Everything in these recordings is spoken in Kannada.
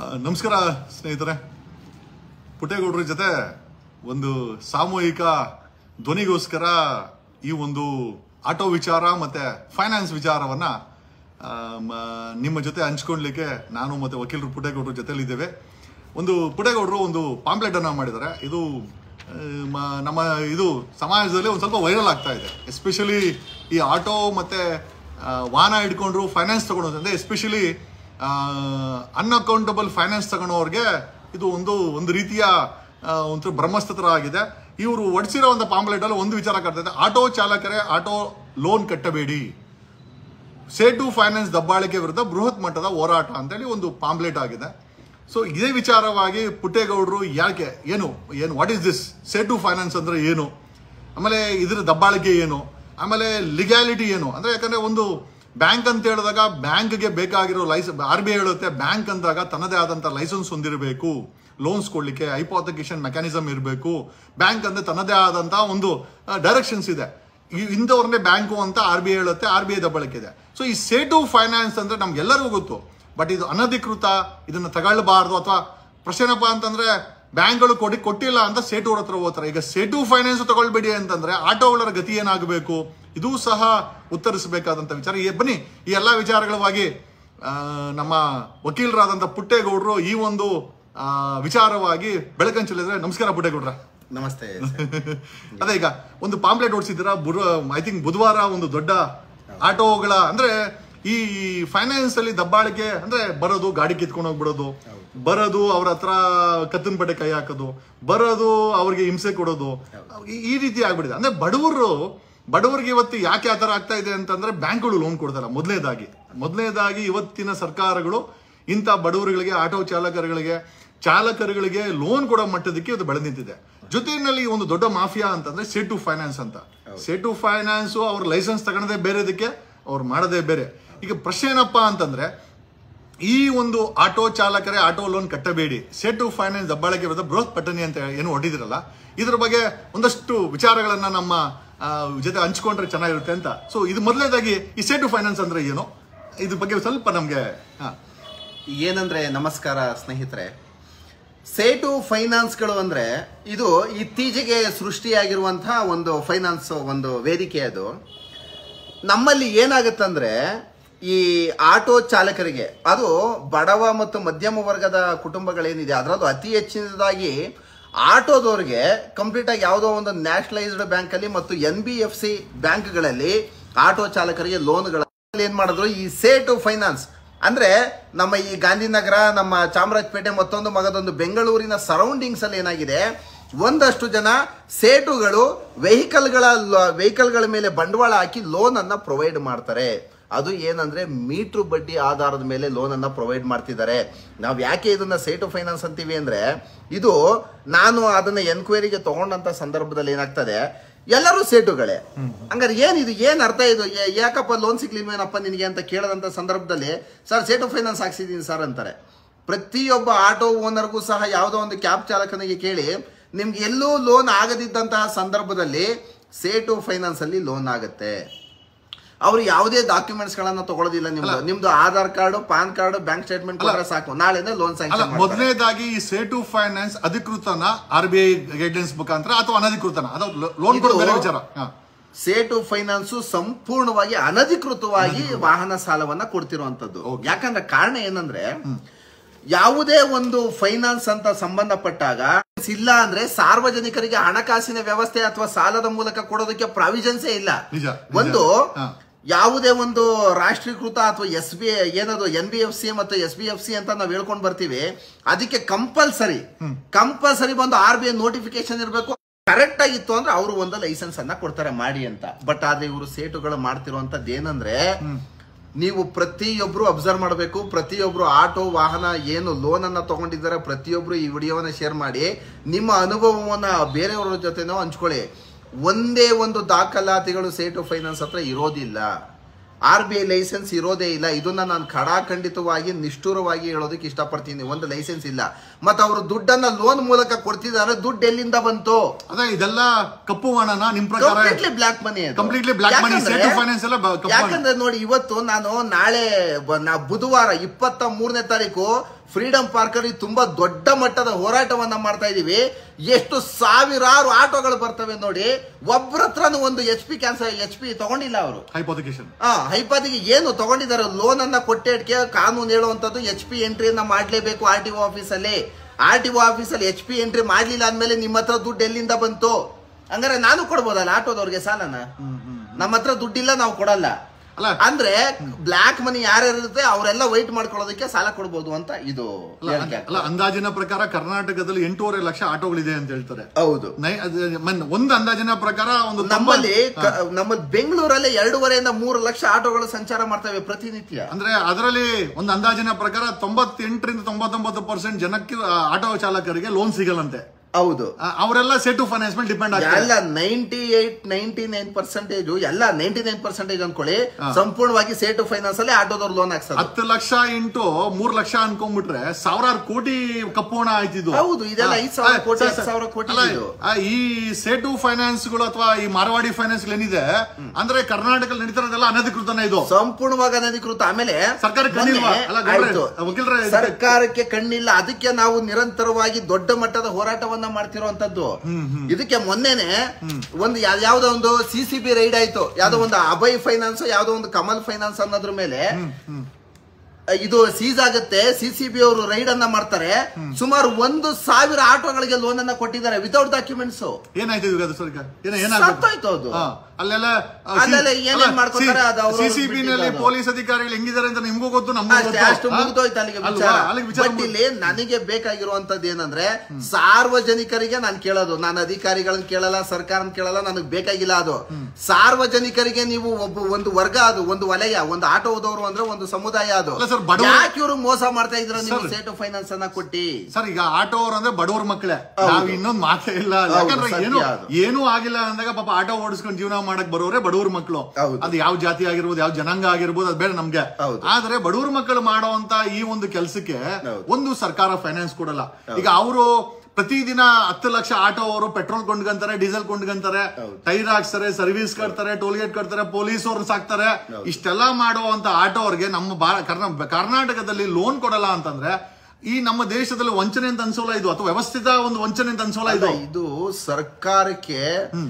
ಆ, ನಮಸ್ಕಾರ ಸ್ನೇಹಿತರೆ ಪುಟ್ಟೇಗೌಡರ ಜೊತೆ ಒಂದು ಸಾಮೂಹಿಕ ಧ್ವನಿಗೋಸ್ಕರ ಈ ಒಂದು ಆಟೋ ವಿಚಾರ ಮತ್ತೆ ಫೈನಾನ್ಸ್ ವಿಚಾರವನ್ನ ಆ, ಮ- ನಿಮ್ಮ ಜೊತೆ ಹಂಚ್ಕೊಳ್ಲಿಕ್ಕೆ ನಾನು ಮತ್ತೆ ವಕೀಲರು ಪುಟ್ಟೇಗೌಡರ ಜೊತೆಲಿದ್ದೇವೆ ಒಂದು ಪುಟ್ಟೇಗೌಡರು ಒಂದು ಪಾಂಪ್ಲೆಟ್ ಅನ್ನ ಮಾಡಿದ್ದಾರೆ ಇದು ಆ, ಮ- ನಮ್ಮ ಇದು ಸಮಾಜದಲ್ಲಿ ಒಂದು ಸ್ವಲ್ಪ ವೈರಲ್ ಆಗ್ತಾ ಇದೆ ಎಸ್ಪೆಷಲಿ ಈ ಆಟೋ ಮತ್ತೆ ಆ, ವಾಹನ ಹಿಡ್ಕೊಂಡ್ರು ಫೈನಾನ್ಸ್ ತಗೊಂಡು ಅಂದ್ರೆ ಎಸ್ಪೆಷಲಿ ಅನ್ಅಕೌಂಟಬಲ್ ಫೈನಾನ್ಸ್ ತಗೊಳ್ಳೋರ್ಗೆ ಇದು ಒಂದು ಒಂದು ರೀತಿಯ ಆ, ಒಂದು ಬ್ರಹ್ಮಸ್ತತ್ರ ಆಗಿದೆ ಇವರು ಒಡಿಸಿರೋ ಒಂದು ಪಾಂಪ್ಲೆಟ್ ಅಲ್ಲಿ ಒಂದು ವಿಚಾರ ಕಾಡ್ತಾ ಇದೆ ಆಟೋ ಚಾಲಕರೇ ಆಟೋ ಲೋನ್ ಕಟ್ಟಬೇಡಿ ಸೇಟು ಫೈನಾನ್ಸ್ ದಬ್ಬಾಳಿಕೆ ವಿರುದ್ಧ ಬೃಹತ್ ಮಟ್ಟದ ಹೋರಾಟ ಅಂತೇಳಿ ಒಂದು ಪಾಂಪ್ಲೆಟ್ ಆಗಿದೆ ಸೊ ಇದೇ ವಿಚಾರವಾಗಿ ಪುಟ್ಟೇಗೌಡರು ಯಾಕೆ ಏನು ಏನು ವಾಟ್ ಈಸ್ ದಿಸ್ ಸೇಟು ಫೈನಾನ್ಸ್ ಅಂದ್ರೆ ಏನು ಆಮೇಲೆ ಇದ್ರ ದಬ್ಬಾಳಿಕೆ ಏನು ಆಮೇಲೆ ಲಿಗ್ಯಾಲಿಟಿ ಏನು ಅಂದ್ರೆ ಯಾಕಂದ್ರೆ ಒಂದು ಬ್ಯಾಂಕ್ ಅಂತ ಹೇಳಿದಾಗ ಬ್ಯಾಂಕ್ಗೆ ಬೇಕಾಗಿರೋ ಲೈಸೆನ್ಸ್ ಆರ್ ಬಿ ಐ ಹೇಳುತ್ತೆ ಬ್ಯಾಂಕ್ ಅಂದಾಗ ತನ್ನದೇ ಆದಂತ ಲೈಸೆನ್ಸ್ ಹೊಂದಿರಬೇಕು ಲೋನ್ಸ್ ಕೊಡ್ಲಿಕ್ಕೆ ಹೈಪಾಥಿಕೇಶನ್ ಮೆಕ್ಯಾನಿಸಮ್ ಇರಬೇಕು ಬ್ಯಾಂಕ್ ಅಂದ್ರೆ ತನ್ನದೇ ಆದಂತ ಒಂದು ಡೈರೆಕ್ಷನ್ಸ್ ಇದೆ ಈ- ಇಂಥವ್ರನ್ನೇ ಬ್ಯಾಂಕು ಅಂತ ಆರ್ ಬಿ ಐ ಹೇಳುತ್ತೆ ಆರ್ ಬಿ ಐ ದಬ್ಬಳಿಕೆ ಇದೆ ಸೊ ಈ ಸೇಟು ಫೈನಾನ್ಸ್ ಅಂದ್ರೆ ನಮ್ಗೆಲ್ಲರಿಗೂ ಗೊತ್ತು ಬಟ್ ಇದು ಅನಧಿಕೃತ ಇದನ್ನ ತಗೊಳ್ಬಾರ್ದು ಅಥವಾ ಪ್ರಶ್ನೆ ಏನಪ್ಪ ಅಂತಂದ್ರೆ ಬ್ಯಾಂಕ್ಗಳು ಕೊಡಿ ಕೊಟ್ಟಿಲ್ಲ ಅಂತ ಸೇಟು ಹತ್ರ ಹೋಗ್ತಾರೆ ಈಗ ಸೇಟು ಫೈನಾನ್ಸ್ ತಗೊಳ್ಬೇಡಿ ಅಂತಂದ್ರೆ ಆಟೋಗಳ ಗತಿ ಏನಾಗಬೇಕು ಇದೂ ಸಹ ಉತ್ತರಿಸಬೇಕಾದಂತ ವಿಚಾರ ಈ- ಬನ್ನಿ ಈ ಎಲ್ಲಾ ವಿಚಾರಗಳವಾಗಿ ಆ, ನಮ್ಮ ವಕೀಲರಾದಂಥ ಪುಟ್ಟೇಗೌಡರು ಈ ಒಂದು ಆ, ವಿಚಾರವಾಗಿ ಬೆಳಕನ್ನು ಚೆಲ್ಲಿದ್ರೆ ನಮಸ್ಕಾರ ಪುಟ್ಟೇಗೌಡ್ರ ನಮಸ್ತೆ ಅದೇ ಈಗ ಒಂದು ಪಾಂಪ್ಲೆಟ್ ಓಡಿಸಿದ್ದೀರಾ ಐ ಥಿಂಕ್ ಬುಧವಾರ ಒಂದು ದೊಡ್ಡ ಆಟೋಗಳ ಅಂದ್ರೆ ಈ ಫೈನಾನ್ಸ್ ಅಲ್ಲಿ ದಬ್ಬಾಳಿಕೆ ಅಂದ್ರೆ ಬರೋದು ಗಾಡಿ ಕಿತ್ಕೊಂಡು ಹೋಗ್ಬಿಡೋದು ಬರೋದು ಅವ್ರ ಹತ್ರ ಕತ್ತನ್ ಪಟ್ಟೆ ಕೈ ಹಾಕೋದು ಬರೋದು ಅವ್ರಿಗೆ ಹಿಂಸೆ ಕೊಡೋದು ಈ- ಈ ರೀತಿ ಆಗ್ಬಿಟ್ಟಿದೆ ಅಂದ್ರೆ ಬಡವರು ಬಡವರಿಗೆ ಇವತ್ತು ಯಾಕೆ ಆ ತರ ಆಗ್ತಾ ಇದೆ ಅಂತಂದ್ರೆ ಬ್ಯಾಂಕ್ಗಳು ಲೋನ್ ಕೊಡ್ತಲ್ಲ ಮೊದಲನೇದಾಗಿ ಮೊದಲನೇದಾಗಿ ಇವತ್ತಿನ ಸರ್ಕಾರಗಳು ಇಂಥ ಬಡವರುಗಳಿಗೆ ಆಟೋ ಚಾಲಕರುಗಳಿಗೆ ಚಾಲಕರುಗಳಿಗೆ ಲೋನ್ ಕೊಡೋ ಮಟ್ಟದಕ್ಕೆ ಇವತ್ತು ಬೆಳೆದು ನಿಂತಿದೆ ಜೊತೆಯಲ್ಲಿ ಒಂದು ದೊಡ್ಡ ಮಾಫಿಯಾ ಅಂತಂದ್ರೆ ಸೇಟು ಫೈನಾನ್ಸ್ ಅಂತ ಸೇಟು ಫೈನಾನ್ಸ್ ಅವ್ರ ಲೈಸೆನ್ಸ್ ತಗೊಳದೇ ಬೇರೆದಕ್ಕೆ ಅವ್ರು ಮಾಡದೇ ಬೇರೆ ಈಗ ಪ್ರಶ್ನೆ ಏನಪ್ಪಾ ಅಂತಂದ್ರೆ ಈ ಒಂದು ಆಟೋ ಚಾಲಕರೇ ಆಟೋ ಲೋನ್ ಕಟ್ಟಬೇಡಿ ಸೇಟು ಫೈನಾನ್ಸ್ ದಬ್ಬಾಳಿಕೆ ವಿರುದ್ಧ ಬೃಹತ್ ಪಟ್ಟಣಿ ಅಂತ ಏನು ಹೊಡಿದಿರಲ್ಲ ಇದ್ರ ಬಗ್ಗೆ ಒಂದಷ್ಟು ವಿಚಾರಗಳನ್ನ ನಮ್ಮ ಆ, ಜೊತೆ ಹಂಚ್ಕೊಂಡ್ರೆ ಚೆನ್ನಾಗಿರುತ್ತೆ ಅಂತ ಸೊ ಇದು ಮೊದಲನೇದಾಗಿ ಈ ಸೇಟು ಫೈನಾನ್ಸ್ ಅಂದ್ರೆ ಏನು ಇದ್ರ ಬಗ್ಗೆ ಸ್ವಲ್ಪ ನಮ್ಗೆ ಹಾ ಏನಂದ್ರೆ ನಮಸ್ಕಾರ ಸ್ನೇಹಿತರೆ ಸೇಟು ಫೈನಾನ್ಸ್ಗಳು ಅಂದ್ರೆ ಇದು ಇತ್ತೀಚೆಗೆ ಸೃಷ್ಟಿಯಾಗಿರುವಂತಹ ಒಂದು ಫೈನಾನ್ಸ್ ಒಂದು ವೇದಿಕೆ ಅದು ನಮ್ಮಲ್ಲಿ ಏನಾಗುತ್ತಂದ್ರೆ ಈ ಆಟೋ ಚಾಲಕರಿಗೆ ಅದು ಬಡವ ಮತ್ತು ಮಧ್ಯಮ ವರ್ಗದ ಕುಟುಂಬಗಳೇನಿದೆ ಅದರಲ್ಲೂ ಅತಿ ಹೆಚ್ಚಿನದಾಗಿ ಆಟೋದವ್ರಿಗೆ ಕಂಪ್ಲೀಟ್ ಆಗಿ ಯಾವುದೋ ಒಂದು ನ್ಯಾಷನಲೈಸ್ಡ್ ಬ್ಯಾಂಕ್ ಅಲ್ಲಿ ಮತ್ತು ಎನ್ ಬಿ ಎಫ್ ಸಿ ಬ್ಯಾಂಕ್ಗಳಲ್ಲಿ ಆಟೋ ಚಾಲಕರಿಗೆ ಲೋನ್ಗಳ ಏನ್ ಮಾಡಿದ್ರು ಈ ಸೇಟು ಫೈನಾನ್ಸ್ ಅಂದ್ರೆ ನಮ್ಮ ಈ ಗಾಂಧಿನಗರ ನಮ್ಮ ಚಾಮರಾಜಪೇಟೆ ಮತ್ತೊಂದು ಮಗದೊಂದು ಬೆಂಗಳೂರಿನ ಸರೌಂಡಿಂಗ್ಸ್ ಅಲ್ಲಿ ಏನಾಗಿದೆ ಒಂದಷ್ಟು ಜನ ಸೇಟುಗಳು ವೆಹಿಕಲ್ಗಳ ವೆಹಿಕಲ್ಗಳ ಮೇಲೆ ಬಂಡವಾಳ ಹಾಕಿ ಲೋನ್ ಅನ್ನ ಪ್ರೊವೈಡ್ ಮಾಡ್ತಾರೆ ಅದು ಏನಂದ್ರೆ ಮೀಟ್ರು ಬಡ್ಡಿ ಆಧಾರದ ಮೇಲೆ ಲೋನ್ ಅನ್ನ ಪ್ರೊವೈಡ್ ಮಾಡ್ತಿದ್ದಾರೆ ನಾವು ಯಾಕೆ ಇದನ್ನ ಸೇಟು ಫೈನಾನ್ಸ್ ಅಂತೀವಿ ಅಂದ್ರೆ ಇದು ನಾನು ಅದನ್ನ ಎನ್ಕ್ವೈರಿಗೆ ತಗೊಂಡಂತ ಸಂದರ್ಭದಲ್ಲಿ ಏನಾಗ್ತದೆ ಎಲ್ಲರೂ ಸೇಟುಗಳೇ ಹಂಗಾರೆ ಏನಿದು ಏನ್ ಅರ್ಥ ಇದು ಯಾ- ಯಾಕಪ್ಪ ಲೋನ್ ಸಿಗ್ಲಿಲ್ವೇನಪ್ಪ ನಿನಗೆ ಅಂತ ಕೇಳದಂತ ಸಂದರ್ಭದಲ್ಲಿ ಸರ್ ಸೇಟು ಫೈನಾನ್ಸ್ ಹಾಕ್ಸಿದೀನಿ ಸರ್ ಅಂತಾರೆ ಪ್ರತಿಯೊಬ್ಬ ಆಟೋ ಓನರ್ಗೂ ಸಹ ಯಾವುದೋ ಒಂದು ಕ್ಯಾಬ್ ಚಾಲಕನಿಗೆ ಕೇಳಿ ನಿಮ್ಗೆ ಎಲ್ಲೂ ಲೋನ್ ಆಗದಿದ್ದಂತಹ ಸಂದರ್ಭದಲ್ಲಿ ಸೇಟು ಫೈನಾನ್ಸ್ ಅಲ್ಲಿ ಲೋನ್ ಆಗುತ್ತೆ ಅವರು ಯಾವುದೇ ಡಾಕ್ಯುಮೆಂಟ್ಸ್ ಗಳನ್ನ ತಗೊಳ್ಳೋದಿಲ್ಲ ನಿಮ್ದು ನಿಮ್ದು Aadhaar card PAN card bank statement ಕೊಟ್ರೆ ಸಾಕು ನಾಳೆನೇ ಲೋನ್ ಅಲ್ಲ ಸ್ಯಾಂಕ್ಷನ್ ಮೊದಲನೇದಾಗಿ ಈ ಸೇಟು ಫೈನಾನ್ಸ್ ಅಧಿಕೃತನ ಆರ್ ಬಿ ಐ ಗೈಡ್ಲೈನ್ಸ್ ಮುಖಾಂತರ ಅಥವಾ ಅನಧಿಕೃತನ ಅದು ಲೋನ್ ಕೊಡೋ ಬೇರೆ ವಿಚಾರ ಹಾ. ಸೇಟು ಫೈನಾನ್ಸ್ ಸಂಪೂರ್ಣವಾಗಿ ಅನಧಿಕೃತವಾಗಿ ವಾಹನ ಸಾಲವನ್ನ ಕೊಡ್ತಿರುವಂತದ್ದು ಯಾಕಂದ್ರೆ ಕಾರಣ ಏನಂದ್ರೆ ಯಾವುದೇ ಒಂದು ಫೈನಾನ್ಸ್ ಅಂತ ಸಂಬಂಧಪಟ್ಟಾಗ ಇಲ್ಲ ಅಂದ್ರೆ ಸಾರ್ವಜನಿಕರಿಗೆ ಹಣಕಾಸಿನ ವ್ಯವಸ್ಥೆ ಅಥವಾ ಸಾಲದ ಮೂಲಕ ಕೊಡೋದಕ್ಕೆ ಪ್ರಾವಿಷನ್ಸೇ ಇಲ್ಲ ನಿಜ, ನಿಜ. ಒಂದು ಹಾ. ಯಾವುದೇ ಒಂದು ರಾಷ್ಟ್ರೀಕೃತ ಅಥವಾ ಎಸ್ ಬಿ ಏನದು ಎನ್ ಬಿ ಎಫ್ ಸಿ ಮತ್ತು ಎಸ್ ಬಿ ಎಫ್ ಸಿ ಅಂತ ನಾವು ಹೇಳ್ಕೊಂಡು ಬರ್ತೀವಿ ಅದಕ್ಕೆ ಕಂಪಲ್ಸರಿ ಕಂಪಲ್ಸರಿ ಬಂದು ಆರ್ ಬಿ ಐ ನೋಟಿಫಿಕೇಶನ್ ಇರಬೇಕು ಕರೆಕ್ಟ್ ಆಗಿತ್ತು ಅಂದ್ರೆ ಅವರು ಒಂದು ಲೈಸೆನ್ಸ್ ಅನ್ನ ಕೊಡ್ತಾರೆ ಮಾಡಿ ಅಂತ ಬಟ್ ಆದ್ರೆ ಇವರು ಸೇಟುಗಳು ಮಾಡ್ತಿರುವಂತದ್ದು ಏನಂದ್ರೆ ನೀವು ಪ್ರತಿಯೊಬ್ರು ಅಬ್ಸರ್ವ್ ಮಾಡಬೇಕು ಪ್ರತಿಯೊಬ್ರು ಆಟೋ ವಾಹನ ಏನು ಲೋನ್ ಅನ್ನ ತಗೊಂಡಿದ್ದಾರೆ ಪ್ರತಿಯೊಬ್ರು ಈ ವಿಡಿಯೋವನ್ನ ಶೇರ್ ಮಾಡಿ ನಿಮ್ಮ ಅನುಭವವನ್ನ ಬೇರೆಯವರ ಜೊತೆನೋ ಹಂಚ್ಕೊಳ್ಳಿ ಒಂದೇ ಒಂದು ದಾಖಲಾತಿಗಳು ಸೇಟು ಫೈನಾನ್ಸ್ ಹತ್ರ ಇರೋದಿಲ್ಲ ಆರ್ ಬಿ ಐ ಲೈಸೆನ್ಸ್ ಇರೋದೇ ಇಲ್ಲ ಇದನ್ನ ನಾನು ಖಡಾಖಂಡಿತವಾಗಿ ನಿಷ್ಠುರವಾಗಿ ಹೇಳೋದಕ್ಕೆ ಇಷ್ಟಪಡ್ತೀನಿ ಒಂದು ಲೈಸೆನ್ಸ್ ಇಲ್ಲ ಮತ್ತೆ ಅವರು ದುಡ್ಡನ್ನ ಲೋನ್ ಮೂಲಕ ಕೊಡ್ತಿದ್ದಾರೆ ದುಡ್ಡು ಎಲ್ಲಿಂದ ಬಂತು ಅದೇ ಇದೆಲ್ಲ ಕಪ್ಪು ಹಣನ ನಿಮ್ ಪ್ರಕಾರ completely black money Completely black money, state of finance ಎಲ್ಲ ಬ- ಕಪ್ಪು ಹಣ. ಯಾಕಂದ್ರೆ ನೋಡಿ ಇವತ್ತು ನಾನು ನಾಳೆ ಬ- ನಾ ಬುಧವಾರ ಇಪ್ಪತ್ತ ಮೂರನೇ ತಾರೀಕು ಫ್ರೀಡಂ ಪಾರ್ಕ್ ಅಲ್ಲಿ ತುಂಬಾ ದೊಡ್ಡ ಮಟ್ಟದ ಹೋರಾಟವನ್ನ ಮಾಡ್ತಾ ಇದೀವಿ ಎಷ್ಟು ಸಾವಿರಾರು ಆಟೋಗಳು ಬರ್ತವೆ ನೋಡಿ ಒಬ್ಬರ ಹತ್ರನೂ ಒಂದು H P cancer H P ತಗೊಂಡಿಲ್ಲ ಅವರು ಹೈಪೋಥಿಕೇಶನ್ ಆ ಹೈಪಾದಿಗೆ ಏನು ತಗೊಂಡಿದ್ದಾರೆ ಲೋನ್ ಅನ್ನ ಕೊಟ್ಟೆಡ್ಕೆ ಕಾನೂನು ಹೇಳುವಂತದ್ದು ಎಚ್ ಪಿ ಎಂಟ್ರಿಯನ್ನ ಮಾಡ್ಲೇಬೇಕು ಆರ್ ಟಿ ಒ ಆಫೀಸಲ್ಲಿ ಆರ್ ಟಿ ಒ ಆಫೀಸಲ್ಲಿ ಎಚ್ ಪಿ ಎಂಟ್ರಿ ಮಾಡ್ಲಿಲ್ಲ ಅಂದ್ಮೇಲೆ ನಿಮ್ಮ ಹತ್ರ ದುಡ್ಡು ಎಲ್ಲಿಂದ ಬಂತು ಹಂಗಾರೆ ನಾನು ಕೊಡ್ಬೋದಲ್ಲ ಆಟೋದವ್ರಿಗೆ ಸಾಲನ ನಮ್ಮ ಹತ್ರ ದುಡ್ಡಿಲ್ಲ ನಾವು ಕೊಡಲ್ಲ ಅಲ್ಲ ಅಂದ್ರೆ ಬ್ಲಾಕ್ ಮನಿ ಯಾರ್ಯಾರು ಇರುತ್ತೆ ಅವರೆಲ್ಲ ವೈಟ್ ಮಾಡ್ಕೊಳ್ಳೋದಕ್ಕೆ ಸಾಲ ಕೊಡ್ಬೋದು ಅಂತ ಇದು ಅಲ್ಲ, ಹೇಳಿಕೆ. ಅಲ್ಲ ಅಂದಾಜಿನ ಪ್ರಕಾರ ಕರ್ನಾಟಕದಲ್ಲಿ ಎಂಟೂವರೆ ಲಕ್ಷ ಆಟೋಗಳಿದೆ ಅಂತ ಹೇಳ್ತಾರೆ ಹೌದು ನೈ- ಅದು ಮನ್- ಒಂದು ಅಂದಾಜಿನ ಪ್ರಕಾರ ಒಂದು ನಮ್ಮಲ್ಲಿ ತೊಂಬತ್ತು- ಕ- ನಮ್ಮಲ್ಲಿ ಬೆಂಗಳೂರಲ್ಲಿ ಎರಡೂವರೆಯಿಂದ ಮೂರು ಲಕ್ಷ ಆಟೋಗಳು ಸಂಚಾರ ಮಾಡ್ತವೆ ಪ್ರತಿನಿತ್ಯ ಅಂದ್ರೆ ಅದರಲ್ಲಿ ಒಂದು ಅಂದಾಜಿನ ಪ್ರಕಾರ ತೊಂಬತ್ತೆಂಟರಿಂದ ತೊಂಬತ್ತೊಂಬತ್ತು ಪರ್ಸೆಂಟ್ ಜನಕ್ಕೆ ಆ, ಆಟೋ ಚಾಲಕರಿಗೆ ಲೋನ್ ಸಿಗಲ್ಲಂತೆ ಹೌದು ಆ, ಅವರೆಲ್ಲ ಸೆಟು ಫೈನಾನ್ಸ್ ಮೇಲೆ ಡಿಪೆಂಡ್ ಆಗ್ತಾರೆ ಎಲ್ಲ ninety eight ninety nine percentage ಎಲ್ಲ ನೈಂಟಿ ನೈನ್ ಪರ್ಸೆಂಟೇಜ್ ಅನ್ಕೊಳ್ಳಿ ಸಂಪೂರ್ಣವಾಗಿ ಸೇಟು ಫೈನಾನ್ಸ್ ಅಲ್ಲಿ ಆಟೋದವ್ರು ಲೋನ್ ಹಾಕ್ಸೋದು ಹತ್ತು ಲಕ್ಷ ಇಂಟು ಮೂರ್ ಲಕ್ಷ ಅನ್ಕೊಂಡ್ಬಿಟ್ರೆ ಸಾವಿರಾರು ಕೋಟಿ ಕಪ್ಪು ಹಣ ಆಯ್ತಿದ್ದು ಹೌದು, ಇದೆಲ್ಲ ಐದ್ ಸಾವಿರ ಕೋಟಿ, ಹತ್ತು ಸಾವಿರ ಕೋಟಿ ಅಲ್ಲ, ಇದು. ಆ, ಈ ಸೇಟು ಫೈನಾನ್ಸ್ ಗಳು ಅಥವಾ ಈ ಮಾರವಾಡಿ ಫೈನಾನ್ಸ್ ಏನಿದೆ ಅಂದ್ರೆ ಕರ್ನಾಟಕ ನಡೀತಿರೋದೆಲ್ಲ ಅನಧಿಕೃತನೇ ಇದು ಸಂಪೂರ್ಣವಾಗಿ ಅನಧಿಕೃತ ಆಮೇಲೆ ಸರ್ಕಾರಕ್ಕೆ ಕಣ್ಣಿಲ್ವಾ? ಮೊನ್ನೆ- ಅಲ್ಲ, ಗೌಡ್ರೆ, ಆಯ್ತು. ವಕೀಲ್ರೆ, ಇದಕ್ಕೆ- ಸರ್ಕಾರಕ್ಕೆ ಕಣ್ಣಿಲ್ಲ ಅದಕ್ಕೆ ನಾವು ನಿರಂತರವಾಗಿ ದೊಡ್ಡ ಮಟ್ಟದ ಹೋರಾಟವನ್ನ ಮಾಡ್ತಿರುವಂತದ್ದು ಇದಕ್ಕೆ ಮೊನ್ನೆನೆ ಒಂದು ಯಾ- ಯಾವ್ದೋ ಒಂದು ಸಿ ಸಿ ಬಿ ರೈಡ್ ಆಯ್ತು ಯಾವ್ದೋ ಒಂದು ಅಭಯ್ ಫೈನಾನ್ಸ್ ಯಾವ್ದೋ ಒಂದು ಕಮಲ್ ಫೈನಾನ್ಸ್ ಅನ್ನೋದ್ರ ಮೇಲೆ ಇದು ಸೀಸ್ ಆಗುತ್ತೆ ಸಿ ಸಿ ಬಿ ಅವರು ರೈಡ್ ಅನ್ನ ಮಾಡ್ತಾರೆ ಸುಮಾರು ಒಂದು ಸಾವಿರ ಆಟೋಗಳಿಗೆ ಲೋನ್ ಅನ್ನ ಕೊಟ್ಟಿದ್ದಾರೆ ವಿತೌಟ್ ಡಾಕ್ಯುಮೆಂಟ್ಸ್ ಏನಾಯ್ತು ಇವಾಗ ಅದು ಸರ್ ಈಗ ಏನ ಏನಾಗ್ಬೇಕು ಸತ್ತೋಯ್ತು ಅದು ಹಾ, ಅಲ್ಲೆಲ್ಲ ಅಲ್ಲೆಲ್ಲ ಏನೇನ್ ಮಾಡ್ಕೊತಾರೆ ಅದು ಅವ್ರವ್ರು ಸಿಸಿಬಿ ನಲ್ಲಿ ಬಿಟ್ಟಿದ್ದು ಅದು. ಪೊಲೀಸ್ ಅಧಿಕಾರಿಗಳು ಹೆಂಗಿದ್ದಾರೆ ಅಂತ ನಿಮ್ಗೂ ಗೊತ್ತು ನಮ್ಗೂ ಅಷ್ಟೇ ಗೊತ್ತು ಅಷ್ಟು ಹಾ? ಮುಗಿದೋಯ್ತು ಅಲ್ಲಿಗೆ ಅಲ್ವಾ? ವಿಚಾರ ಅಲ್ಲಿಗೆ ವಿಚಾರ ಬಟ್ ಇಲ್ಲಿ ನನಗೆ ಬೇಕಾಗಿರುವಂತದ್ದು ಏನಂದ್ರೆ ಸಾರ್ವಜನಿಕರಿಗೆ ನಾನು ಕೇಳೋದು ನಾನು ಅಧಿಕಾರಿಗಳನ್ನ ಕೇಳಲ್ಲ ಸರ್ಕಾರ ಕೇಳಲ್ಲ ನನಗೆ ಬೇಕಾಗಿಲ್ಲ ಅದು ಸಾರ್ವಜನಿಕರಿಗೆ ನೀವು ಒಬ್ಬ ಒಂದು ವರ್ಗ ಅದು ಒಂದು ವಲಯ ಒಂದು ಆಟೋದವರು ಅಂದ್ರೆ ಒಂದು ಸಮುದಾಯ ಅದು ಅಲ್ಲ ಸರ್, ಬಡವರು- ಯಾಕೆ ಇವರು ಮೋಸ ಮಾಡ್ತಾ ಇದ್ರ ನೀವು ಸರ್. ಸೇಟು ಫೈನಾನ್ಸ್ ಅನ್ನ ಕೊಟ್ಟಿ ಸರ್ ಈಗ ಆಟೋ ಅವ್ರು ಅಂದ್ರೆ ಬಡವ್ರ ಮಕ್ಕಳೇ ಹೌದು. ನಾವ್ ಇನ್ನೊಂದ್ ಮಾತೇ ಇಲ್ಲ ಹೌದು, ಯಾಕಂದ್ರೆ ಸತ್ಯ ಏನು ಅದು. ಏನೂ ಆಗಿಲ್ಲ ಅಂದಾಗ ಪಾಪ ಆಟೋ ಓಡಿಸ್ಕೊಂಡು ಜೀವನ ಮಾಡಕ್ ಬರೋರೆ ಬಡವ್ರ ಮಕ್ಕಳು ಹೌದು. ಅದು ಯಾವ ಜಾತಿ ಆಗಿರ್ಬೋದು ಯಾವ ಜನಾಂಗ ಆಗಿರ್ಬೋದು ಅದು ಬೇರೆ ನಮ್ಗೆ ಹೌದು. ಆದ್ರೆ ಬಡವ್ರ ಮಕ್ಕಳು ಮಾಡುವಂತ ಈ ಒಂದು ಕೆಲಸಕ್ಕೆ ಹೌದು. ಒಂದು ಸರ್ಕಾರ ಫೈನಾನ್ಸ್ ಕೊಡಲ್ಲ ಈಗ ಅವರು ಪ್ರತಿದಿನ ಹತ್ತು ಲಕ್ಷ ಆಟೋ ಅವರು ಪೆಟ್ರೋಲ್ ಕೊಂಡ್ಕೊಂತಾರೆ ಡೀಸೆಲ್ ಕೊಂಡ್ಕೊಂತಾರೆ ಹೌದು. ಟೈರ್ ಹಾಕ್ಸ್ತಾರೆ ಸರ್ವಿಸ್ ಕಟ್ತಾರೆ ಟೋಲ್ ಗೇಟ್ ಕಟ್ತಾರೆ ಪೊಲೀಸ್ ಅವ್ರನ್ನ ಸಾಕ್ತಾರೆ ಇಷ್ಟೆಲ್ಲ ಮಾಡುವಂತ ಆಟೋ ಅವ್ರಿಗೆ ನಮ್ಮ ಭಾರ- ಕರ್ನಾ- ಕರ್ನಾಟಕದಲ್ಲಿ ಲೋನ್ ಕೊಡಲ್ಲ ಅಂತಂದ್ರೆ ಈ ನಮ್ಮ ದೇಶದಲ್ಲಿ ವಂಚನೆ ಅಂತ ಅನ್ಸೋಲ್ಲ ಇದು ಅಥವಾ ವ್ಯವಸ್ಥಿತ ಒಂದು ವಂಚನೆ ಅಂತ ಅನ್ಸೋಲ್ಲ ಇದು ಅಲ್ಲ, ಇದು ಸರ್ಕಾರಕ್ಕೆ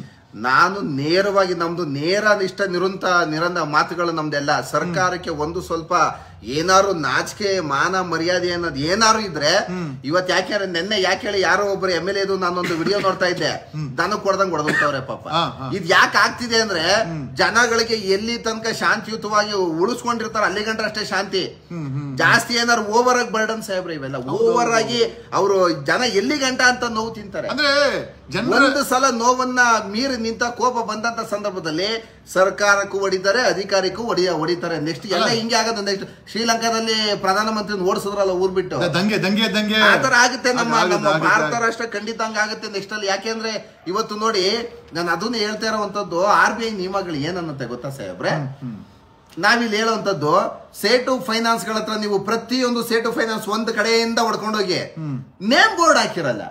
ನಾನು ನೇರವಾಗಿ ನಮ್ದು ನೇರ ನಿಷ್ಠ ನಿರಂತ ನಿರಂತ ಮಾತುಗಳು ನಮ್ದೆಲ್ಲ ಸರ್ಕಾರಕ್ಕೆ ಒಂದು ಸ್ವಲ್ಪ ಏನಾರು ನಾಚಿಕೆ ಮಾನ ಮರ್ಯಾದೆ ಅನ್ನೋದು ಏನಾರು ಇದ್ರೆ ಇವತ್ ಯಾಕೆ ಅಂದ್ರೆ ನೆನ್ನೆ ಯಾಕೆ ಹೇಳಿ ಯಾರೋ ಒಬ್ಬರು ಎಮ್ ಎಲ್ ಎದು ನಾನೊಂದು ವಿಡಿಯೋ ನೋಡ್ತಾ ಇದ್ದೆ ದನ ಕೊಡ್ದಂಗ್ ಹೊಡೆದೋಗ್ತವ್ರೆ ಪಾಪ ಹಾ, ಹಾ. ಇದ್ ಯಾಕೆ ಆಗ್ತಿದೆ ಅಂದ್ರೆ ಜನಗಳಿಗೆ ಎಲ್ಲಿ ತನಕ ಶಾಂತಿಯುತವಾಗಿ ಉಳಿಸ್ಕೊಂಡಿರ್ತಾರೆ ಅಲ್ಲಿ ಗಂಟ ಅಷ್ಟೇ ಶಾಂತಿ ಜಾಸ್ತಿ ಏನಾರು ಓವರ್ ಆಗಿ ಬರ್ಡನ್ ಸಾಹೇಬ್ರೆ ಇವೆಲ್ಲ ಓವರ್ ಆಗಿ ಅವರು ಜನ ಎಲ್ಲಿ ಗಂಟ ಅಂತ ನೋವು ತಿಂತಾರೆ ಅಂದ್ರೆ ಜನರ ಒಂದು ಸಲ ನೋವನ್ನ ಮೀರಿ ನಿಂತ ಕೋಪ ಬಂದಂತ ಸಂದರ್ಭದಲ್ಲಿ ಸರ್ಕಾರಕ್ಕೂ ಹೊಡಿತಾರೆ ಅಧಿಕಾರಿಗೂ ಹೊಡಿಯ ಹೊಡಿತಾರೆ ನೆಕ್ಸ್ಟ್ ಎಲ್ಲ ಹಿಂಗೆ ಆಗೋದು ನೆಕ್ಸ್ಟ್ ಶ್ರೀಲಂಕಾದಲ್ಲಿ ಪ್ರಧಾನಮಂತ್ರಿ ಓಡಿಸಿದ್ರಲ್ಲ ಊರ್ ಬಿಟ್ಟು ದಂಗೆ ದಂಗೆ ದಂಗೆ ಆತರ ಆಗುತ್ತೆ ನಮ್ಮ ಆಗುತ್ತೆ, ನಮ್ಮ ಆಗುತ್ತೆ, ಭಾರತ ಆಗುತ್ತೆ. ರಾಷ್ಟ್ರ ಖಂಡಿತ ಹಂಗಾಗುತ್ತೆ ನೆಕ್ಸ್ಟ್ ಅಲ್ಲಿ ಯಾಕೆಂದ್ರೆ ಇವತ್ತು ನೋಡಿ ನಾನು ಅದನ್ನ ಹೇಳ್ತಾ ಇರೋವಂಥದ್ದು ಆರ್ ಬಿ ಐ ನಿಯಮಗಳು ಏನನ್ನತ್ತೆ ಗೊತ್ತಾ ಸಾಹೇಬ್ರೆ ನಾವಿಲ್ಲಿ ಹೇಳುವಂಥದ್ದು ಸೇಟು ಫೈನಾನ್ಸ್ ಗಳ ಹತ್ರ ನೀವು ಪ್ರತಿಯೊಂದು ಸೇಟು ಫೈನಾನ್ಸ್ ಒಂದು ಕಡೆಯಿಂದ ಹೊಡ್ಕೊಂಡೋಗಿ ನೇಮ್ ಬೋರ್ಡ್ ಹಾಕಿರಲ್ಲ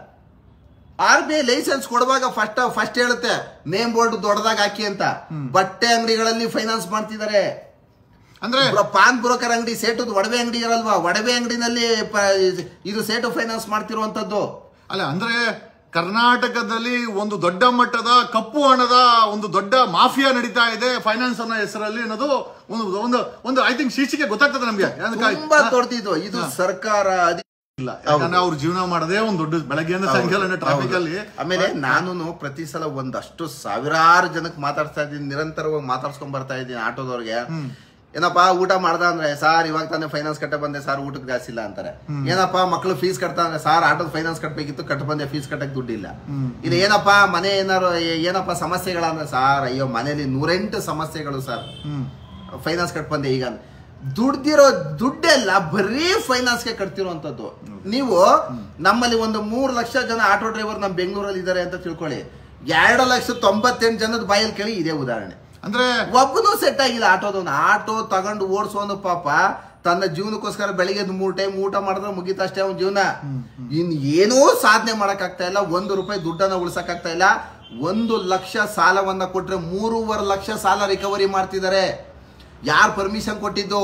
ಆರ್ ಬಿ ಐ ಲೈಸೆನ್ಸ್ ಕೊಡುವಾಗ ಫಸ್ಟ್ ಫಸ್ಟ್ ಹೇಳುತ್ತೆ ನೇಮ್ ಬೋರ್ಡ್ ದೊಡ್ಡದಾಗ ಹಾಕಿ ಅಂತ ಬಟ್ಟೆ ಅಂಗಡಿಗಳಲ್ಲಿ ಫೈನಾನ್ಸ್ ಮಾಡ್ತಿದ್ದಾರೆ ಅಂದ್ರೆ ಬ್ರೋ- ಪಾನ್ ಬ್ರೋಕರ್ ಅಂಗಡಿ ಸೇಟುದು ಒಡವೆ ಅಂಗಡಿ ಇರಲ್ವಾ ಒಡವೆ ಅಂಗಡಿನಲ್ಲಿ ಪ- ಇದು ಸೇಟು ಫೈನಾನ್ಸ್ ಮಾಡ್ತಿರುವಂತದ್ದು ಅಲ್ಲ ಅಂದ್ರೆ ಕರ್ನಾಟಕದಲ್ಲಿ ಒಂದು ದೊಡ್ಡ ಮಟ್ಟದ ಕಪ್ಪು ಹಣದ ಒಂದು ದೊಡ್ಡ ಮಾಫಿಯಾ ನಡೀತಾ ಇದೆ ಫೈನಾನ್ಸ್ ಅನ್ನೋ ಹೆಸರಲ್ಲಿ ಅನ್ನೋದು ಒಂದು ಒಂದು ಒಂದು ಐ ಥಿಂಕ್ ಶೀರ್ಷಿಕೆ ಗೊತ್ತಾಗ್ತದೆ ನಮ್ಗೆ ಅದಕ್ಕೆ- ತುಂಬಾ ದೊಡ್ಡದಿದು ಇದು ಸರ್ಕಾರ ಅಧಿ- ಇಲ್ಲ ಯಾಕಂದ್ರೆ ಅವ್ರು ಜೀವನ ಮಾಡದೇ ಒಂದು ದೊಡ್ಡ ಬೆಳಗ್ಗೆಯಿಂದ ಸಾಯಂಕಾಲ ಟ್ರಾಫಿಕ್ ಅಲ್ಲಿ ಆಮೇಲೆ ನಾನು ಪ್ರತಿ ಸಲ ಒಂದಷ್ಟು ಸಾವಿರಾರು ಜನಕ್ಕೆ ಮಾತಾಡ್ತಾ ಇದ್ದೀನಿ ನಿರಂತರವಾಗಿ ಮಾತಾಡ್ಸ್ಕೊಂಡ್ ಬರ್ತಾ ಇದ್ದೀನಿ ಆಟೋದವ್ರಿಗೆ ಏನಪ್ಪಾ ಊಟ ಮಾಡ್ದ ಅಂದ್ರೆ ಸಾರ್ ಇವಾಗ ತಾನೇ ಫೈನಾನ್ಸ್ ಕಟ್ಟ ಬಂದೆ ಸಾರ್ ಊಟಕ್ಕೆ ಜಾಸ್ತಿ ಇಲ್ಲ ಅಂತಾರೆ ಏನಪ್ಪಾ ಮಕ್ಳು ಫೀಸ್ ಕಟ್ತಾ ಅಂದ್ರೆ ಸಾರ್ ಆಟೋದ ಫೈನಾನ್ಸ್ ಕಟ್ಟಬೇಕಿತ್ತು ಕಟ್ಟ ಬಂದೆ ಫೀಸ್ ಕಟ್ಟಕ್ ದುಡ್ಡಿಲ್ಲ ಇದು ಏನಪ್ಪಾ ಮನೆ ಏನಾರು ಏ- ಏನಪ್ಪಾ ಸಮಸ್ಯೆಗಳಂದ್ರೆ ಸಾರ್ ಅಯ್ಯೋ ಮನೇಲಿ ನೂರೆಂಟು ಸಮಸ್ಯೆಗಳು ಸರ್ ಹ್ಮ್ ಫೈನಾನ್ಸ್ ಕಟ್ ಬಂದೆ ಈಗ ದುಡ್ದಿರೋ ದುಡ್ಡೆಲ್ಲ ಬರೀ ಫೈನಾನ್ಸ್ಗೆ ಕಟ್ತಿರೋಂಥದ್ದು ನೀವು ನಮ್ಮಲ್ಲಿ ಒಂದು ಮೂರು ಲಕ್ಷ ಜನ ಆಟೋ ಡ್ರೈವರ್ ನಮ್ಮ ಬೆಂಗಳೂರಲ್ಲಿ ಇದ್ದಾರೆ ಅಂತ ತಿಳ್ಕೊಳ್ಳಿ ಎರಡು ಲಕ್ಷ ತೊಂಬತ್ತೆಂಟು ಜನದ ಬಾಯಲ್ಲಿ ಕೇಳಿ ಇದೇ ಉದಾಹರಣೆ ಅಂದ್ರೆ ಒಬ್ಬನು ಸೆಟ್ ಆಗಿಲ್ಲ ಆಟೋದವನು ಆಟೋ ತಗೊಂಡು ಓಡಿಸೋನು ಪಾಪ ತನ್ನ ಜೀವನಕ್ಕೋಸ್ಕರ ಬೆಳಿಗ್ಗೆ ಮೂರು ಟೈಮ್ ಊಟ ಮಾಡಿದ್ರೆ ಮುಗಿತಷ್ಟೇ ಅವ್ನ ಜೀವನ ಇನ್ ಏನೂ ಸಾಧನೆ ಮಾಡಕ್ ಆಗ್ತಾ ಇಲ್ಲ ಒಂದು ರೂಪಾಯಿ ದುಡ್ಡನ್ನ ಉಳ್ಸಕ್ ಆಗ್ತಾ ಇಲ್ಲ ಒಂದು ಲಕ್ಷ ಸಾಲವನ್ನ ಕೊಟ್ರೆ ಮೂರುವರೆ ಲಕ್ಷ ಸಾಲ ರಿಕವರಿ ಮಾಡ್ತಿದ್ದಾರೆ ಯಾರು ಪರ್ಮಿಷನ್ ಕೊಟ್ಟಿದ್ದು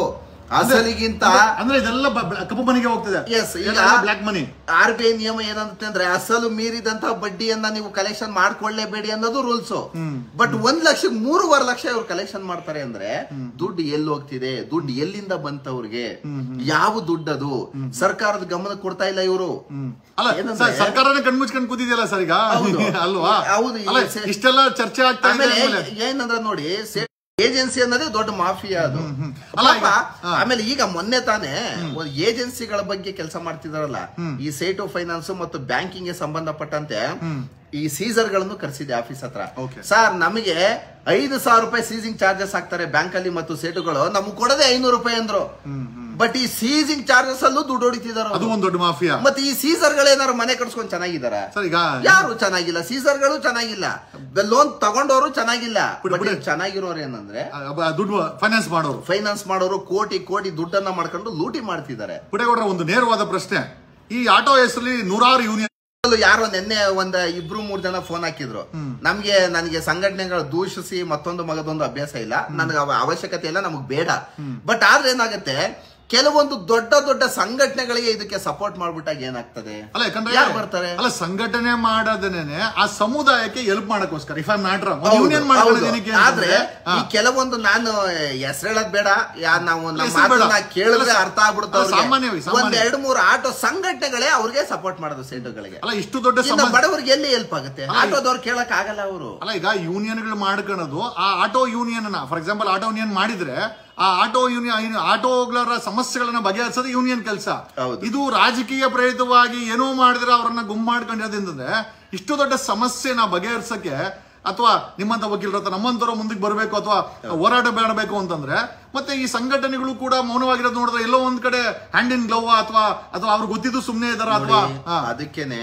ಅಸಲಿಗಿಂತ ಅಂದ್ರೆ ಇದೆಲ್ಲ ಬ- ಬ- ಕಪ್ಪು ಮನೆಗೆ ಹೋಗ್ತದೆ Yes, ಈಗ- black money R B I ನಿಯಮ ಏನಂತ ಅಂದ್ರೆ ಅಸಲು ಮೀರಿದಂತಹ ಬಡ್ಡಿಯನ್ನ ನೀವು ಕಲೆಕ್ಷನ್ ಮಾಡ್ಕೊಳ್ಳೇಬೇಡಿ ಅನ್ನೋದು ರೂಲ್ಸ್ ಬಟ್ ಒಂದ್ ಲಕ್ಷ ಮೂರುವರೆ ಲಕ್ಷ ಇವ್ರು ಕಲೆಕ್ಷನ್ ಮಾಡ್ತಾರೆ ಅಂದ್ರೆ ದುಡ್ಡು ಎಲ್ಲಿ ಹೋಗ್ತಿದೆ ದುಡ್ಡು ಎಲ್ಲಿಂದ ಬಂತವ್ರಿಗೆ ಯಾವ ದುಡ್ಡದು ಸರ್ಕಾರದ ಗಮನ ಕೊಡ್ತಾ ಇಲ್ಲ ಇವರು ಅಲ್ಲ ಏನಂದ್ರೆ- ಸರ್, ಸರ್ಕಾರನೇ ಕಣ್ಮುಚ್ಕೊಂಡು ಕೂತಿದೆಯಲ್ಲ ಸರ್ ಈಗ ಹೌದು. ಅಲ್ವಾ ಹೌದು, ಈ ಅಲ್ಲ ಸೆ- ಇಷ್ಟೆಲ್ಲ ಚರ್ಚೆ ಆಗ್ತಾ ಇದೆ ಆಮೇಲೆ ಆದ್ಮೇಲೆ. ಏನಂದ್ರೆ ನೋಡಿ ಏಜೆನ್ಸಿ ಅನ್ನೋದೇ ದೊಡ್ಡ ಮಾಫಿಯಾ ಅದು ಅಲ್ಲ ಪಾಪ, ಈಗ- ಹಾ. ಆಮೇಲೆ ಈಗ ಮೊನ್ನೆ ತಾನೇ ಒಂದು ಏಜೆನ್ಸಿಗಳ ಬಗ್ಗೆ ಕೆಲಸ ಮಾಡ್ತಿದಾರಲ್ಲ ಈ ಸೇಟು ಫೈನಾನ್ಸ್ ಮತ್ತು ಬ್ಯಾಂಕಿಂಗ್ ಗೆ ಸಂಬಂಧಪಟ್ಟಂತೆ ಈ ಸೀಸರ್ ಗಳನ್ನು ಕರೆಸಿದೆ ಆಫೀಸ್ ಹತ್ರ Okay. ಸರ್ ನಮಗೆ ಐದು ಸಾವಿರ ರೂಪಾಯಿ ಸೀಸಿಂಗ್ ಚಾರ್ಜಸ್ ಹಾಕ್ತಾರೆ ಬ್ಯಾಂಕ್ ಅಲ್ಲಿ ಮತ್ತು ಸೇಟುಗಳು ನಮ್ಗೆ ಕೊಡದೆ ಐನೂರು ರೂಪಾಯಿ ಅಂದ್ರು ಬಟ್ ಈ ಸೀಸಿಂಗ್ ಚಾರ್ಜಸ್ ಅಲ್ಲೂ ದುಡ್ಡು ಹೊಡಿತಿದಾರ ಅದು ಒಂದ್ ದೊಡ್ಡ ಮಾಫಿಯಾ ಮತ್ತೆ ಈ ಸೀಸರ್ ಏನಾರು ಮನೆ ಕಟ್ಸ್ಕೊಂಡ್ ಚೆನ್ನಾಗಿದಾರ ಸರ್ ಈಗ ಯಾರು ಚೆನ್ನಾಗಿಲ್ಲ ಸೀಸರ್ಗಳು ಚೆನ್ನಾಗಿಲ್ಲ ಲೋನ್ ತಗೊಂಡವರು ಚೆನ್ನಾಗಿಲ್ಲ ಬಿಡು, ಬಟ್ ಬಿಡು. ಚೆನ್ನಾಗಿರೋರು ಏನಂದ್ರೆ ಆ, ಬ- ದುಡ್ಡು ಫೈನಾನ್ಸ್ ಮಾಡೋರು ಫೈನಾನ್ಸ್ ಮಾಡೋರು ಕೋಟಿ ಕೋಟಿ ದುಡ್ಡನ್ನ ಮಾಡ್ಕೊಂಡು ಲೂಟಿ ಮಾಡ್ತಿದ್ದಾರೆ ಪುಟೇಗೌಡರ ಒಂದು ನೇರವಾದ ಪ್ರಶ್ನೆ ಈ ಆಟೋ ಹೆಸರಲ್ಲಿ ನೂರಾರು ಯೂನಿಯನ್ ಅಲ್ಲೂ ಯಾರೋ ನಿನ್ನೆ ಒಂದ್ ಇಬ್ರು ಮೂರ್ ಜನ ಫೋನ್ ಹಾಕಿದ್ರು ನಮ್ಗೆ ನನಗೆ ಸಂಘಟನೆಗಳು ದೂಷಿಸಿ ಮತ್ತೊಂದು ಮಗದೊಂದು ಅಭ್ಯಾಸ ಇಲ್ಲ ನನಗೆ ಅವ ಅವಶ್ಯಕತೆ ಇಲ್ಲ ನಮಗ್ ಬೇಡ ಬಟ್ ಆದ್ರೆ ಏನಾಗುತ್ತೆ ಕೆಲವೊಂದು ದೊಡ್ಡ ದೊಡ್ಡ ಸಂಘಟನೆಗಳಿಗೆ ಇದಕ್ಕೆ ಸಪೋರ್ಟ್ ಮಾಡ್ಬಿಟ್ಟಾಗ ಏನಾಗ್ತದೆ ಅಲ್ಲ ಯಾಕಂದ್ರೆ ಯಾರು ಬರ್ತಾರೆ ಅಲ್ಲ ಸಂಘಟನೆ ಮಾಡೋದನ್ನೇ ಆ ಸಮುದಾಯಕ್ಕೆ ಹೆಲ್ಪ್ ಮಾಡಕ್ಕೋಸ್ಕರ ಇಫ್ ಐ ಮ್ಯಾಟ್ರ್ ಹೌದು, ಯೂನಿಯನ್ ಹೌದು. ಮಾಡೋದೇನಕ್ಕೆ ಆದ್ರೆ ಈ ಕೆಲವೊಂದು ನಾನು ಹೆಸರು ಹೇಳಕ್ ಬೇಡ ಯಾ ನಾವು ನಮ್ಮ ಹೆಸ್ರು ಬೇಡ. ಮಾತನ್ನ ಕೇಳಿದ್ರೆ ಅಲ್ಲ, ಅರ್ಥ ಆಗ್ಬಿಡುತ್ತೆ ಅಲ್ಲ, ಸಾಮಾನ್ಯವಾಗಿ, ಅವ್ರಿಗೆ. ಸಾಮಾನ್ಯ. ಒಂದ್ ಎರಡು ಮೂರು ಆಟೋ ಸಂಘಟನೆಗಳೇ ಅವ್ರಿಗೆ ಸಪೋರ್ಟ್ ಮಾಡೋದು ಸೇಟುಗಳಿಗೆ ಅಲ್ಲ ಇಷ್ಟು ದೊಡ್ಡ ಇನ್ನು ಸಂಬಂಧ ಬಡವರಿಗೆ ಎಲ್ಲಿ ಹೆಲ್ಪ್ ಆಗುತ್ತೆ ಆಟೋದವ್ರು ಕೇಳಕ್ ಆಗಲ್ಲ ಅವರು ಅಲ್ಲ ಈಗ ಯೂನಿಯನ್ಗಳು ಮಾಡ್ಕೊಳ್ಳೋದು ಆ auto union for example auto union ಮಾಡಿದ್ರೆ ಆ ಆಟೋ ಯೂನಿಯನ್ ಆಟೋಗಳ ಸಮಸ್ಯೆಗಳನ್ನ ಬಗೆಹರಿಸೋದು ಯೂನಿಯನ್ ಕೆಲಸ ಹೌದು. ಇದು ರಾಜಕೀಯ ಪ್ರೇರಿತವಾಗಿ ಏನೋ ಮಾಡಿದ್ರೆ ಅವರನ್ನ ಗುಮ್ ಮಾಡ್ಕೊಂಡಿರೋದ್ರಿಂದ್ರೆ ಇಷ್ಟು ದೊಡ್ಡ ಸಮಸ್ಯೆನ ಬಗೆಹರಿಸಕ್ಕೆ ಅಥವಾ ನಿಮ್ಮಂತ ವಕೀಲರ ಹತ್ರ ನಮ್ಮಂತವ್ರು ಮುಂದಕ್ಕೆ ಬರಬೇಕು ಅಥವಾ ಹೋರಾಟ ಮಾಡಬೇಕು ಅಂತಂದ್ರೆ ಮತ್ತೆ ಈ ಸಂಘಟನೆಗಳು ಕೂಡ ಮೌನವಾಗಿರೋದು ನೋಡಿದ್ರೆ ಎಲ್ಲೋ ಒಂದ್ ಕಡೆ ಹ್ಯಾಂಡ್ ಇನ್ ಗ್ಲೌ ಅಥವಾ ಅಥವಾ ಅವ್ರಿಗೆ ಗೊತ್ತಿದ್ದು ಸುಮ್ಮನೆ ಇದಾರ ಅಥವಾ ಹಾ. ಅದಕ್ಕೇನೆ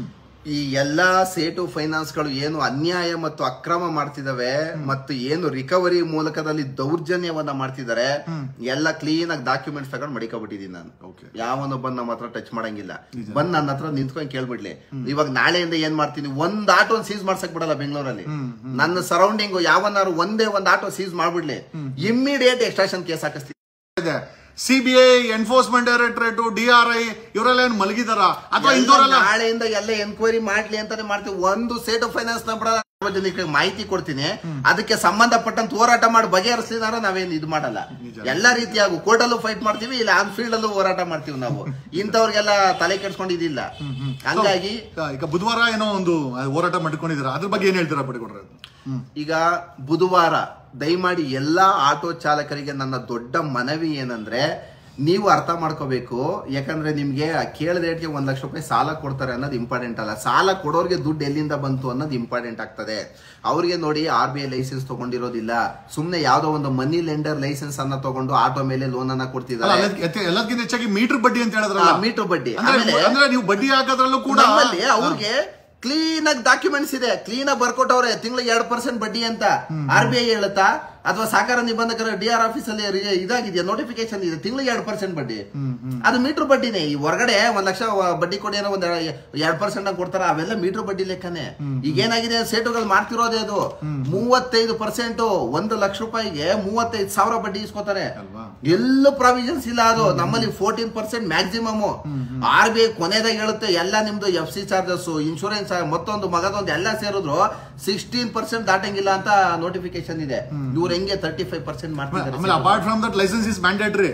ಈ ಎಲ್ಲಾ ಸೇಟು ಫೈನಾನ್ಸ್ಗಳು ಏನು ಅನ್ಯಾಯ ಮತ್ತು ಅಕ್ರಮ ಮಾಡ್ತಿದಾವೆ ಮತ್ತು ಏನು ರಿಕವರಿ ಮೂಲಕದಲ್ಲಿ ದೌರ್ಜನ್ಯವನ್ನ ಮಾಡ್ತಿದ್ದಾರೆ ಎಲ್ಲ ಕ್ಲೀನ್ ಆಗಿ ಡಾಕ್ಯುಮೆಂಟ್ಸ್ ತಗೊಂಡು ಮಡಿಕೊಬಿಟ್ಟಿದೀನಿ ನಾನು Okay. ಯಾವನೊಬ್ಬನ ನಮ್ಮ ಹತ್ರ ಟಚ್ ಮಾಡಂಗಿಲ್ಲ ಬಂದ್ ನನ್ನ ಹತ್ರ ನಿಂತ್ಕೊಂಡು ಕೇಳ್ಬಿಡ್ಲಿ ಇವಾಗ ನಾಳೆಯಿಂದ ಏನ್ ಮಾಡ್ತೀನಿ ಒಂದ್ ಆಟೋ ಸೀಸ್ ಮಾಡ್ಸಕ್ ಬಿಡಲ್ಲ ಬೆಂಗಳೂರಲ್ಲಿ ನನ್ನ ಸರೌಂಡಿಂಗ್ ಯಾವನಾರು ಒಂದೇ ಒಂದ್ ಆಟೋ ಸೀಸ್ ಮಾಡ್ಬಿಡ್ಲಿ ಇಮ್ಮಿಡಿಯೇಟ್ ಎಕ್ಸ್ಟ್ರಾಕ್ಷನ್ ಕೇಸ್ ಹಾಕಿಸ್ತೀನಿ ಇದೆ CBI enforcement directorate D R I ಇವರೆಲ್ಲ ಏನ್ ಮಲಗಿದಾರ ಅಥವಾ ಎಲ್ಲ ಇಂಥವರೆಲ್ಲ ನಾಳೆಯಿಂದ ಎಲ್ಲ ಎನ್ಕ್ವೈರಿ ಮಾಡ್ಲಿ ಅಂತಾನೆ ಮಾಡ್ತೀವಿ ಒಂದು ಸೇಟ್ ಆಫ್ ಫೈನಾನ್ಸ್ ನಂಬರ್ ಸಾರ್ವಜನಿಕರಿಗೆ ಮಾಹಿತಿ ಕೊಡ್ತೀನಿ ಅದಕ್ಕೆ ಸಂಬಂಧಪಟ್ಟಂತ ಹೋರಾಟ ಮಾಡಿ ಬಗೆಹರಿಸಿದಾರ ನಾವೇನು ಇದು ಮಾಡಲ್ಲ ಎಲ್ಲ ರೀತಿಯಾಗು ಕೋರ್ಟಲ್ಲೂ ಫೈಟ್ ಮಾಡ್ತೀವಿ ಇಲ್ಲ ಆನ್ ಫೀಲ್ಡ್ ಅಲ್ಲೂ ಹೋರಾಟ ಮಾಡ್ತೀವಿ ನಾವು ಇಂಥವ್ರಿಗೆಲ್ಲ ತಲೆ ಕೆಡ್ಸ್ಕೊಂಡಿದ್ದಿಲ್ಲ ಹಂಗಾಗಿ ಈಗ ಬುಧವಾರ ಏನೋ ಒಂದು ಹೋರಾಟ ಮಾಡ್ಕೊಂಡಿದ್ದೀರಾ ಅದ್ರ ಬಗ್ಗೆ ಏನ್ ಹೇಳ್ತೀರಾ ಪಡಿಕೊಡ್ರೆ ಈಗ ಬುಧವಾರ ದಯಮಾಡಿ ಎಲ್ಲಾ ಆಟೋ ಚಾಲಕರಿಗೆ ನನ್ನ ದೊಡ್ಡ ಮನವಿ ಏನಂದ್ರೆ ನೀವು ಅರ್ಥ ಮಾಡ್ಕೋಬೇಕು ಯಾಕಂದ್ರೆ ನಿಮ್ಗೆ ಕೇಳಿದ ರೇಟ್ಗೆ ಒಂದ್ ಲಕ್ಷ ರೂಪಾಯಿ ಸಾಲ ಕೊಡ್ತಾರೆ ಅನ್ನೋದು ಇಂಪಾರ್ಟೆಂಟ್ ಅಲ್ಲ ಸಾಲ ಕೊಡೋರ್ಗೆ ದುಡ್ಡು ಎಲ್ಲಿಂದ ಬಂತು ಅನ್ನೋದು ಇಂಪಾರ್ಟೆಂಟ್ ಆಗ್ತದೆ ಅವ್ರಿಗೆ ನೋಡಿ ಆರ್ ಬಿ ಐ ಲೈಸೆನ್ಸ್ ತಗೊಂಡಿರೋದಿಲ್ಲ ಸುಮ್ನೆ ಯಾವ್ದೋ ಒಂದು ಮನಿ ಲೆಂಡರ್ ಲೈಸೆನ್ಸ್ ಅನ್ನ ತಗೊಂಡು ಆಟೋ ಮೇಲೆ ಲೋನ್ ಅನ್ನ ಕೊಡ್ತಿದ್ದಾರೆ ಎಲ್ಲದಕ್ಕಿಂತ ಹೆಚ್ಚಾಗಿ ಮೀಟರ್ ಬಡ್ಡಿ ಅಂತ ಹೇಳಿದ್ರಲ್ಲ ಮೀಟರ್ ಬಡ್ಡಿ ಅಂದ್ರೆ ಆಮೇಲೆ ಅಂದ್ರೆ ನೀವು ಬಡ್ಡಿ ಹಾಕೋದ್ರಲ್ಲೂ ಕೂಡ ನಮ್ಮಲ್ಲಿ ಅವ್ರಿಗೆ ಕ್ಲೀನ್ ಆಗಿ ಡಾಕ್ಯುಮೆಂಟ್ಸ್ ಇದೆ ಕ್ಲೀನ್ ಆಗಿ ಬರ್ಕೊಟ್ಟವ್ರೆ ತಿಂಗಳಿಗೆ ಎರಡ್ ಪರ್ಸೆಂಟ್ ಬಡ್ಡಿ ಅಂತ ಆರ್ ಬಿ ಐ ಹೇಳುತ್ತಾ ಅಥವಾ ಸಹಕಾರ ನಿಬಂಧಕರ ಡಿ ಆರ್ ಆಫೀಸ್ ಅಲ್ಲಿ ರಿ- ಇದಾಗಿದೆಯಾ ನೋಟಿಫಿಕೇಶನ್ ಇದೆ ತಿಂಗಳಿಗೆ ಎರಡ್ ಪರ್ಸೆಂಟ್ ಬಡ್ಡಿ ಅದು ಮೀಟರ್ ಬಡ್ಡಿನೇ ಈ ಹೊರಗಡೆ ಒಂದ್ ಲಕ್ಷ ವ- ಬಡ್ಡಿ ಕೊಡಿ ಏನೋ ಒಂದ್ ಎರಡ್ ಪರ್ಸೆಂಟ್ ಕೊಡ್ತಾರ ಅವೆಲ್ಲ ಮೀಟರ್ ಬಡ್ಡಿ ಲೆಕ್ಕನೆ ಈಗ ಏನಾಗಿದೆ ಸೇಟುಗಳು ಮಾಡ್ತಿರೋದೇ ಅದು ಮೂವತ್ತೈದು ಪರ್ಸೆಂಟ್ ಒಂದು ಲಕ್ಷ ರೂಪಾಯಿಗೆ ಮೂವತ್ತೈದು ಸಾವಿರ ಬಡ್ಡಿ ಇಸ್ಕೋತಾರೆ ಅಲ್ವಾ? ಎಲ್ಲ ಪ್ರಾವಿಷನ್ಸ್ ಇಲ್ಲ ಅದು ನಮ್ಮಲ್ಲಿ fourteen percent maximum R B I ಕೊನೆದಾಗ ಹೇಳುತ್ತೆ ಎಲ್ಲ ನಿಮ್ದು ಎಫ್ ಸಿ ಚಾರ್ಜಸ್ ಇನ್ಶೂರೆನ್ಸ್ ಮತ್ತೊಂದು ಮಗದೊಂದು ಎಲ್ಲ ಸೇರಿದ್ರು ಸಿಕ್ಸ್ಟೀನ್ ಪರ್ಸೆಂಟ್ ದಾಟಂಗಿಲ್ಲ ಅಂತ ನೋಟಿಫಿಕೇಶನ್ ಇದೆ ಇವ್ರು ಹೆಂಗೆ ತರ್ಟಿ ಫೈವ್ ಪರ್ಸೆಂಟ್ ಆಮೇಲೆ ಮಾಡ್ತಿದ್ದಾರೆ apart from that licence is mandatory